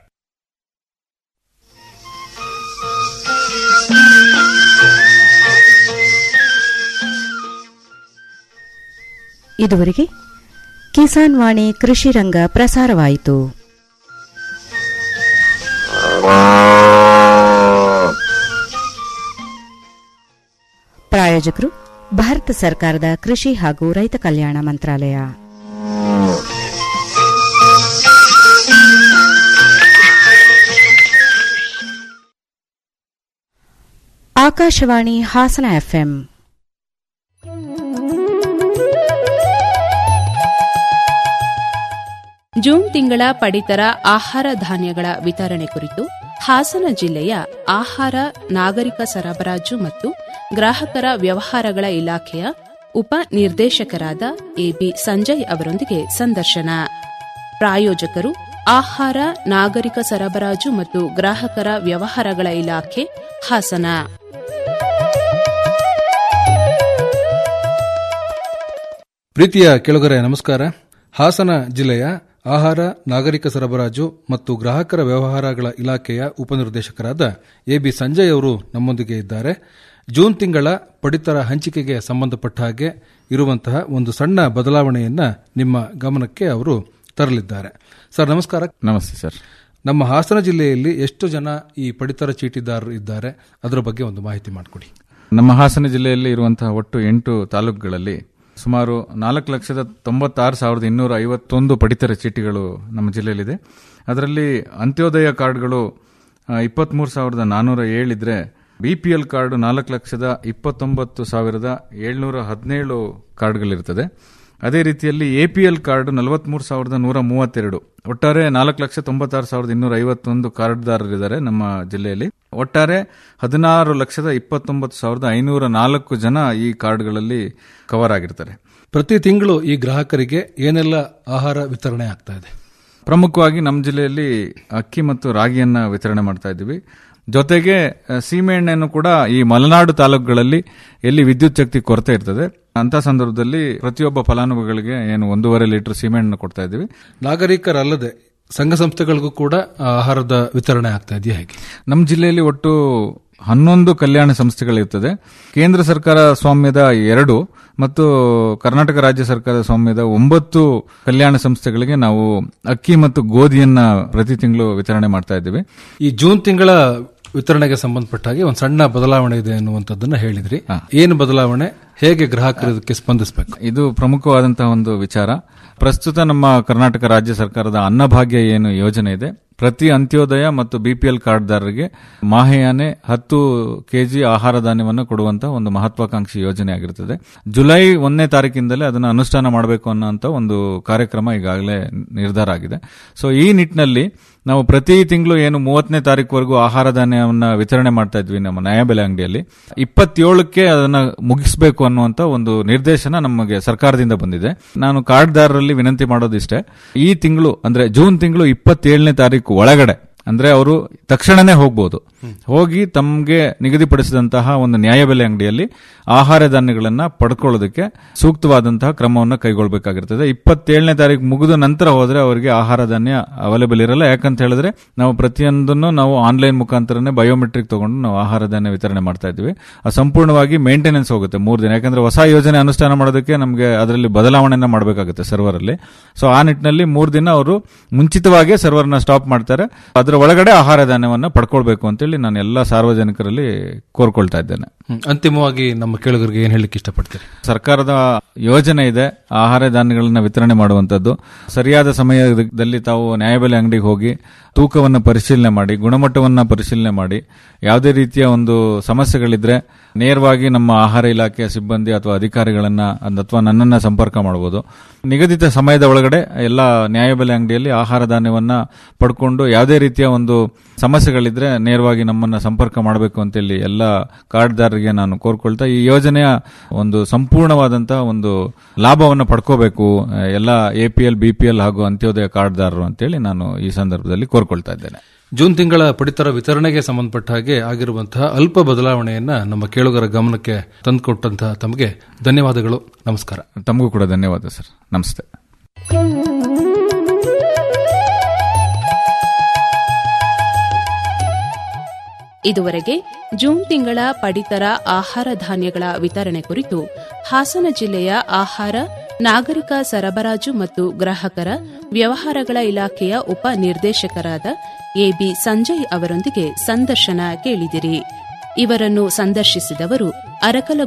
ಇದುವರೆಗೆ ಕಿಸಾನ್ ವಾಣಿ ಕೃಷಿ ರಂಗ ಪ್ರಸಾರವಾಯಿತು ಪ್ರಾಯೋಜಕರು ಭಾರತ ಸರ್ಕಾರದ ಕೃಷಿ ಹಾಗೂ ರೈತ ಕಲ್ಯಾಣ ಮಂತ್ರಾಲಯ ಆಕಾಶವಾಣಿ ಹಾಸನ ಎಫ್ಎಂ ಜೂನ್ ತಿಂಗಳ ಪಡಿತರ ಆಹಾರ ಧಾನ್ಯಗಳ ವಿತರಣೆ ಕುರಿತು ಹಾಸನ ಜಿಲ್ಲೆಯ ಆಹಾರ ನಾಗರಿಕ ಸರಬರಾಜು ಮತ್ತು ಗ್ರಾಹಕರ ವ್ಯವಹಾರಗಳ ಇಲಾಖೆಯ ಉಪ ನಿರ್ದೇಶಕರಾದ ಎಬಿ ಸಂಜಯ್ ಅವರೊಂದಿಗೆ ಸಂದರ್ಶನ ಪ್ರಾಯೋಜಕರು ಆಹಾರ ನಾಗರಿಕ ಸರಬರಾಜು ಮತ್ತು ಗ್ರಾಹಕರ ವ್ಯವಹಾರಗಳ ಇಲಾಖೆ ಹಾಸನ ಪ್ರೀತಿಯ ಕೆಳಗರೆ ನಮಸ್ಕಾರ ಹಾಸನ ಜಿಲ್ಲೆಯ ಆಹಾರ ನಾಗರಿಕ ಸರಬರಾಜು ಮತ್ತು ಗ್ರಾಹಕರ ವ್ಯವಹಾರಗಳ ಇಲಾಖೆಯ ಉಪನಿರ್ದೇಶಕರಾದ ಎಬಿ ಸಂಜಯ್ ಅವರು ನಮ್ಮೊಂದಿಗೆ ಇದ್ದಾರೆ ಜೂನ್ ತಿಂಗಳ ಪಡಿತರ ಹಂಚಿಕೆಗೆ ಸಂಬಂಧಪಟ್ಟ ಹಾಗೆ ಇರುವಂತಹ ಒಂದು ಸಣ್ಣ ಬದಲಾವಣೆಯನ್ನ ನಿಮ್ಮ ಗಮನಕ್ಕೆ ಅವರು ತರಲಿದ್ದಾರೆ ಸರ್ ನಮಸ್ಕಾರ ನಮಸ್ತೆ ಸರ್ ನಮ್ಮ ಹಾಸನ ಜಿಲ್ಲೆಯಲ್ಲಿ ಎಷ್ಟು ಜನ ಈ ಪಡಿತರ ಚೀಟಿದಾರರು ಇದ್ದಾರೆ ಅದರ ಬಗ್ಗೆ ಒಂದು ಮಾಹಿತಿ ಮಾಡಿಕೊಡಿ ನಮ್ಮ ಹಾಸನ ಜಿಲ್ಲೆಯಲ್ಲಿ ಇರುವಂತಹ ಒಟ್ಟು ಎಂಟು ತಾಲೂಕುಗಳಲ್ಲಿ ಸುಮಾರು ನಾಲ್ಕು ಲಕ್ಷದ ತೊಂಬತ್ತಾರು ಸಾವಿರದ ಇನ್ನೂರ ಐವತ್ತೊಂದು ಪಡಿತರ ಚೀಟಿಗಳು ನಮ್ಮ ಜಿಲ್ಲೆಯಲ್ಲಿದೆ ಅದರಲ್ಲಿ ಅಂತ್ಯೋದಯ ಕಾರ್ಡ್ಗಳು ಇಪ್ಪತ್ತ್ಮೂರು ಸಾವಿರದ ನಾನ್ನೂರ ಏಳಿದ್ರೆ ಬಿ ಪಿ ಎಲ್ ಕಾರ್ಡ್ ನಾಲ್ಕು ಲಕ್ಷದ ಇಪ್ಪತ್ತೊಂಬತ್ತು ಸಾವಿರದ ಏಳ್ನೂರ ಹದಿನೇಳು ಕಾರ್ಡ್ಗಳಿರ್ತದೆ ಅದೇ ರೀತಿಯಲ್ಲಿ ಎ ಪಿ ಎಲ್ ಕಾರ್ಡ್ ನಲವತ್ಮೂರು ಸಾವಿರದ ನೂರ ಮೂವತ್ತೆರಡು ಒಟ್ಟಾರೆ ನಾಲ್ಕು ಲಕ್ಷ ತೊಂಬತ್ತಾರು ಸಾವಿರದ ಇನ್ನೂರ ಐವತ್ತೊಂದು ಕಾರ್ಡ್ದಾರರಿದ್ದಾರೆ ನಮ್ಮ ಜಿಲ್ಲೆಯಲ್ಲಿ ಒಟ್ಟಾರೆ ಹದಿನಾರು ಲಕ್ಷದ ಇಪ್ಪತ್ತೊಂಬತ್ತು ಸಾವಿರದ ಐನೂರ ನಾಲ್ಕು ಜನ ಈ ಕಾರ್ಡ್ಗಳಲ್ಲಿ ಕವರ್ ಆಗಿರ್ತಾರೆ ಪ್ರತಿ ತಿಂಗಳು ಈ ಗ್ರಾಹಕರಿಗೆ ಏನೆಲ್ಲ ಆಹಾರ ವಿತರಣೆ ಆಗ್ತಾ ಇದೆ ಪ್ರಮುಖವಾಗಿ ನಮ್ಮ ಜಿಲ್ಲೆಯಲ್ಲಿ ಅಕ್ಕಿ ಮತ್ತು ರಾಗಿಯನ್ನ ವಿತರಣೆ ಮಾಡ್ತಾ ಇದ್ದೀವಿ ಜೊತೆಗೆ ಸೀಮೆಎಣ್ಣೆಯನ್ನು ಕೂಡ ಈ ಮಲೆನಾಡು ತಾಲೂಕುಗಳಲ್ಲಿ ಎಲ್ಲಿ ವಿದ್ಯುತ್ ಶಕ್ತಿ ಕೊರತೆ ಇರ್ತದೆ ಅಂತ ಸಂದರ್ಭದಲ್ಲಿ ಪ್ರತಿಯೊಬ್ಬ ಫಲಾನುಭವಿಗಳಿಗೆ ಏನು ಒಂದೂವರೆ ಲೀಟರ್ ಸೀಮೆಎಣ್ಣೆ ಕೊಡ್ತಾ ಇದ್ದೀವಿ ನಾಗರಿಕರಲ್ಲದೆ ಸಂಘ ಸಂಸ್ಥೆಗಳಿಗೂ ಕೂಡ ಆಹಾರದ ವಿತರಣೆ ಆಗ್ತಾ ಇದೆಯಾ ಹೇಗೆ ನಮ್ಮ ಜಿಲ್ಲೆಯಲ್ಲಿ ಒಟ್ಟು ಹನ್ನೊಂದು ಕಲ್ಯಾಣ ಸಂಸ್ಥೆಗಳಿರ್ತದೆ ಕೇಂದ್ರ ಸರ್ಕಾರ ಸ್ವಾಮ್ಯದ ಎರಡು ಮತ್ತು ಕರ್ನಾಟಕ ರಾಜ್ಯ ಸರ್ಕಾರದ ಸ್ವಾಮ್ಯದ ಒಂಬತ್ತು ಕಲ್ಯಾಣ ಸಂಸ್ಥೆಗಳಿಗೆ ನಾವು ಅಕ್ಕಿ ಮತ್ತು ಗೋಧಿಯನ್ನ ಪ್ರತಿ ತಿಂಗಳು ವಿತರಣೆ ಮಾಡ್ತಾ ಇದ್ದೀವಿ ಈ ಜೂನ್ ತಿಂಗಳ ವಿತರಣೆಗೆ ಸಂಬಂಧಪಟ್ಟ ಹಾಗೆ ಒಂದು ಸಣ್ಣ ಬದಲಾವಣೆ ಇದೆ ಅನ್ನುವಂಥದ್ದನ್ನ ಹೇಳಿದ್ರಿ ಏನು ಬದಲಾವಣೆ ಹೇಗೆ ಗ್ರಾಹಕರು ಇದಕ್ಕೆ ಸ್ಪಂದಿಸಬೇಕು ಇದು ಪ್ರಮುಖವಾದಂತಹ ಒಂದು ವಿಚಾರ ಪ್ರಸ್ತುತ ನಮ್ಮ ಕರ್ನಾಟಕ ರಾಜ್ಯ ಸರ್ಕಾರದ ಅನ್ನಭಾಗ್ಯ ಏನು ಯೋಜನೆ ಇದೆ ಪ್ರತಿ ಅಂತ್ಯೋದಯ ಮತ್ತು ಬಿಪಿಎಲ್ ಕಾರ್ಡ್ದಾರರಿಗೆ ಮಾಹೆಯಾನೆ ಹತ್ತು ಕೆಜಿ ಆಹಾರ ಧಾನ್ಯವನ್ನು ಕೊಡುವಂತಹ ಒಂದು ಮಹತ್ವಾಕಾಂಕ್ಷಿ ಯೋಜನೆ ಆಗಿರುತ್ತದೆ ಜುಲೈ ಒಂದನೇ ತಾರೀಕಿಂದಲೇ ಅದನ್ನು ಅನುಷ್ಠಾನ ಮಾಡಬೇಕು ಅನ್ನೋಂಥ ಒಂದು ಕಾರ್ಯಕ್ರಮ ಈಗಾಗಲೇ ನಿರ್ಧಾರ ಆಗಿದೆ ಸೊ ಈ ನಿಟ್ಟಿನಲ್ಲಿ ನಾವು ಪ್ರತಿ ತಿಂಗಳು ಏನು ಮೂವತ್ತನೇ ತಾರೀಕುವರೆಗೂ ಆಹಾರ ಧಾನ್ಯವನ್ನ ವಿತರಣೆ ಮಾಡ್ತಾ ಇದ್ವಿ ನಮ್ಮ ನ್ಯಾಯಬೆಲೆ ಅಂಗಡಿಯಲ್ಲಿ ಇಪ್ಪತ್ತೇಳಕ್ಕೆ ಅದನ್ನ ಮುಗಿಸಬೇಕು ಅನ್ನುವಂತ ಒಂದು ನಿರ್ದೇಶನ ನಮಗೆ ಸರ್ಕಾರದಿಂದ ಬಂದಿದೆ ನಾನು ಕಾರ್ಡ್ದಾರರಲ್ಲಿ ವಿನಂತಿ ಮಾಡೋದಿಷ್ಟೇ ಈ ತಿಂಗಳು ಅಂದ್ರೆ ಜೂನ್ ತಿಂಗಳು ಇಪ್ಪತ್ತೇಳನೇ ತಾರೀಕು ಒಳಗಡೆ ಅಂದ್ರೆ ಅವರು ತಕ್ಷಣನೇ ಹೋಗ್ಬೋದು ಹೋಗಿ ತಮಗೆ ನಿಗದಿಪಡಿಸಿದಂತಹ ಒಂದು ನ್ಯಾಯಬೆಲೆ ಅಂಗಡಿಯಲ್ಲಿ ಆಹಾರ ಧಾನ್ಯಗಳನ್ನ ಪಡ್ಕೊಳ್ಳೋದಕ್ಕೆ ಸೂಕ್ತವಾದಂತಹ ಕ್ರಮವನ್ನು ಕೈಗೊಳ್ಳಬೇಕಾಗಿರ್ತದೆ ಇಪ್ಪತ್ತೇಳನೇ ತಾರೀಕು ಮುಗಿದ ನಂತರ ಹೋದ್ರೆ ಅವರಿಗೆ ಆಹಾರ ಧಾನ್ಯ ಅವೈಲೇಬಲ್ ಇರಲ್ಲ ಯಾಕಂತ ಹೇಳಿದ್ರೆ ನಾವು ಪ್ರತಿಯೊಂದನ್ನು ನಾವು ಆನ್ಲೈನ್ ಮುಖಾಂತರನೇ ಬಯೋಮೆಟ್ರಿಕ್ ತಗೊಂಡು ನಾವು ಆಹಾರ ಧಾನ್ಯ ವಿತರಣೆ ಮಾಡ್ತಾ ಇದ್ವಿ ಅದು ಸಂಪೂರ್ಣವಾಗಿ ಮೇಂಟೆನೆನ್ಸ್ ಹೋಗುತ್ತೆ ಮೂರು ದಿನ ಯಾಕಂದ್ರೆ ಹೊಸ ಯೋಜನೆ ಅನುಷ್ಠಾನ ಮಾಡೋದಕ್ಕೆ ನಮಗೆ ಅದರಲ್ಲಿ ಬದಲಾವಣೆನ ಮಾಡಬೇಕಾಗುತ್ತೆ ಸರ್ವರ್ ಅಲ್ಲಿ ಸೊ ಆ ನಿಟ್ಟಿನಲ್ಲಿ ಮೂರು ದಿನ ಅವರು ಮುಂಚಿತವಾಗಿ ಸರ್ವರ್ನ ಸ್ಟಾಪ್ ಮಾಡ್ತಾರೆ ಅದರ ಒಳಗಡೆ ಆಹಾರ ಧಾನ್ಯವನ್ನ ಪಡ್ಕೊಳ್ಬೇಕು ಅಂತೇಳಿ ನಾನು ಎಲ್ಲ ಸಾರ್ವಜನಿಕರಲ್ಲಿ ಕೋರ್ಕೊಳ್ತಾ ಇದ್ದೇನೆ ಹ್ಮ್. ಅಂತಿಮವಾಗಿ ನಮ್ಮ ಕೇಳುಗರಿಗೆ ಏನ್ ಹೇಳಲಿಕ್ಕೆ ಇಷ್ಟಪಡ್ತೀರಿ ಸರ್ಕಾರದ ಯೋಜನೆ ಇದೆ ಆಹಾರ ಧಾನ್ಯಗಳನ್ನ ವಿತರಣೆ ಮಾಡುವಂತದ್ದು ಸರಿಯಾದ ಸಮಯದಲ್ಲಿ ತಾವು ನ್ಯಾಯಬೆಲೆ ಅಂಗಡಿಗೆ ಹೋಗಿ ತೂಕವನ್ನು ಪರಿಶೀಲನೆ ಮಾಡಿ ಗುಣಮಟ್ಟವನ್ನ ಪರಿಶೀಲನೆ ಮಾಡಿ ಯಾವುದೇ ರೀತಿಯ ಒಂದು ಸಮಸ್ಯೆಗಳಿದ್ರೆ ನೇರವಾಗಿ ನಮ್ಮ ಆಹಾರ ಇಲಾಖೆಯ ಸಿಬ್ಬಂದಿ ಅಥವಾ ಅಧಿಕಾರಿಗಳನ್ನ ಅಥವಾ ನನ್ನನ್ನ ಸಂಪರ್ಕ ಮಾಡಬಹುದು ನಿಗದಿತ ಸಮಯದ ಒಳಗಡೆ ಎಲ್ಲ ನ್ಯಾಯಬೆಲೆ ಅಂಗಡಿಯಲ್ಲಿ ಆಹಾರ ಧಾನ್ಯವನ್ನ ಪಡ್ಕೊಂಡು ಯಾವುದೇ ರೀತಿಯ ಒಂದು ಸಮಸ್ಯೆಗಳಿದ್ರೆ ನೇರವಾಗಿ ನಮ್ಮನ್ನ ಸಂಪರ್ಕ ಮಾಡಬೇಕು ಅಂತೇಳಿ ಎಲ್ಲ ಕಾರ್ಡ್ದಾರರಿಗೆ ನಾನು ಕೋರ್ಕೊಳ್ತಾ ಈ ಯೋಜನೆಯ ಒಂದು ಸಂಪೂರ್ಣವಾದಂತಹ ಒಂದು ಲಾಭವನ್ನು ಪಡ್ಕೋಬೇಕು ಎಲ್ಲ A P L B P L ಹಾಗೂ ಅಂತ್ಯೋದಯ ಕಾರ್ಡ್ದಾರರು ಅಂತೇಳಿ ನಾನು ಈ ಸಂದರ್ಭದಲ್ಲಿ ಕೋರ್ಕೊಳ್ತಾ ಇದ್ದೇನೆ ಜೂನ್ ತಿಂಗಳ ಪಡಿತರ ವಿತರಣೆಗೆ ಸಂಬಂಧಪಟ್ಟ ಹಾಗೆ ಆಗಿರುವಂತಹ ಅಲ್ಪ ಬದಲಾವಣೆಯನ್ನ ನಮ್ಮ ಕೇಳುಗರ ಗಮನಕ್ಕೆ ತಂದುಕೊಟ್ಟಂತಹ ತಮಗೆ ಧನ್ಯವಾದಗಳು ನಮಸ್ಕಾರ ತಮಗೂ ಕೂಡ ಧನ್ಯವಾದ ಸರ್ ನಮಸ್ತೆ ಇದುವರೆಗೆ ಜೂನ್ ತಿಂಗಳ ಪಡಿತರ ಆಹಾರ ಧಾನ್ಯಗಳ ವಿತರಣೆ ಕುರಿತು ಹಾಸನ ಜಿಲ್ಲೆಯ ಆಹಾರ ನಾಗರಿಕ ಸರಬರಾಜು ಮತ್ತು ಗ್ರಾಹಕರ ವ್ಯವಹಾರಗಳ ಇಲಾಖೆಯ ಉಪ ನಿರ್ದೇಶಕರಾದ ಎಬಿ ಸಂಜಯ್ ಅವರೊಂದಿಗೆ ಸಂದರ್ಶನ ಕೇಳಿದಿರಿ ಇವರನ್ನು ಸಂದರ್ಶಿಸಿದವರು ಅರಕಲ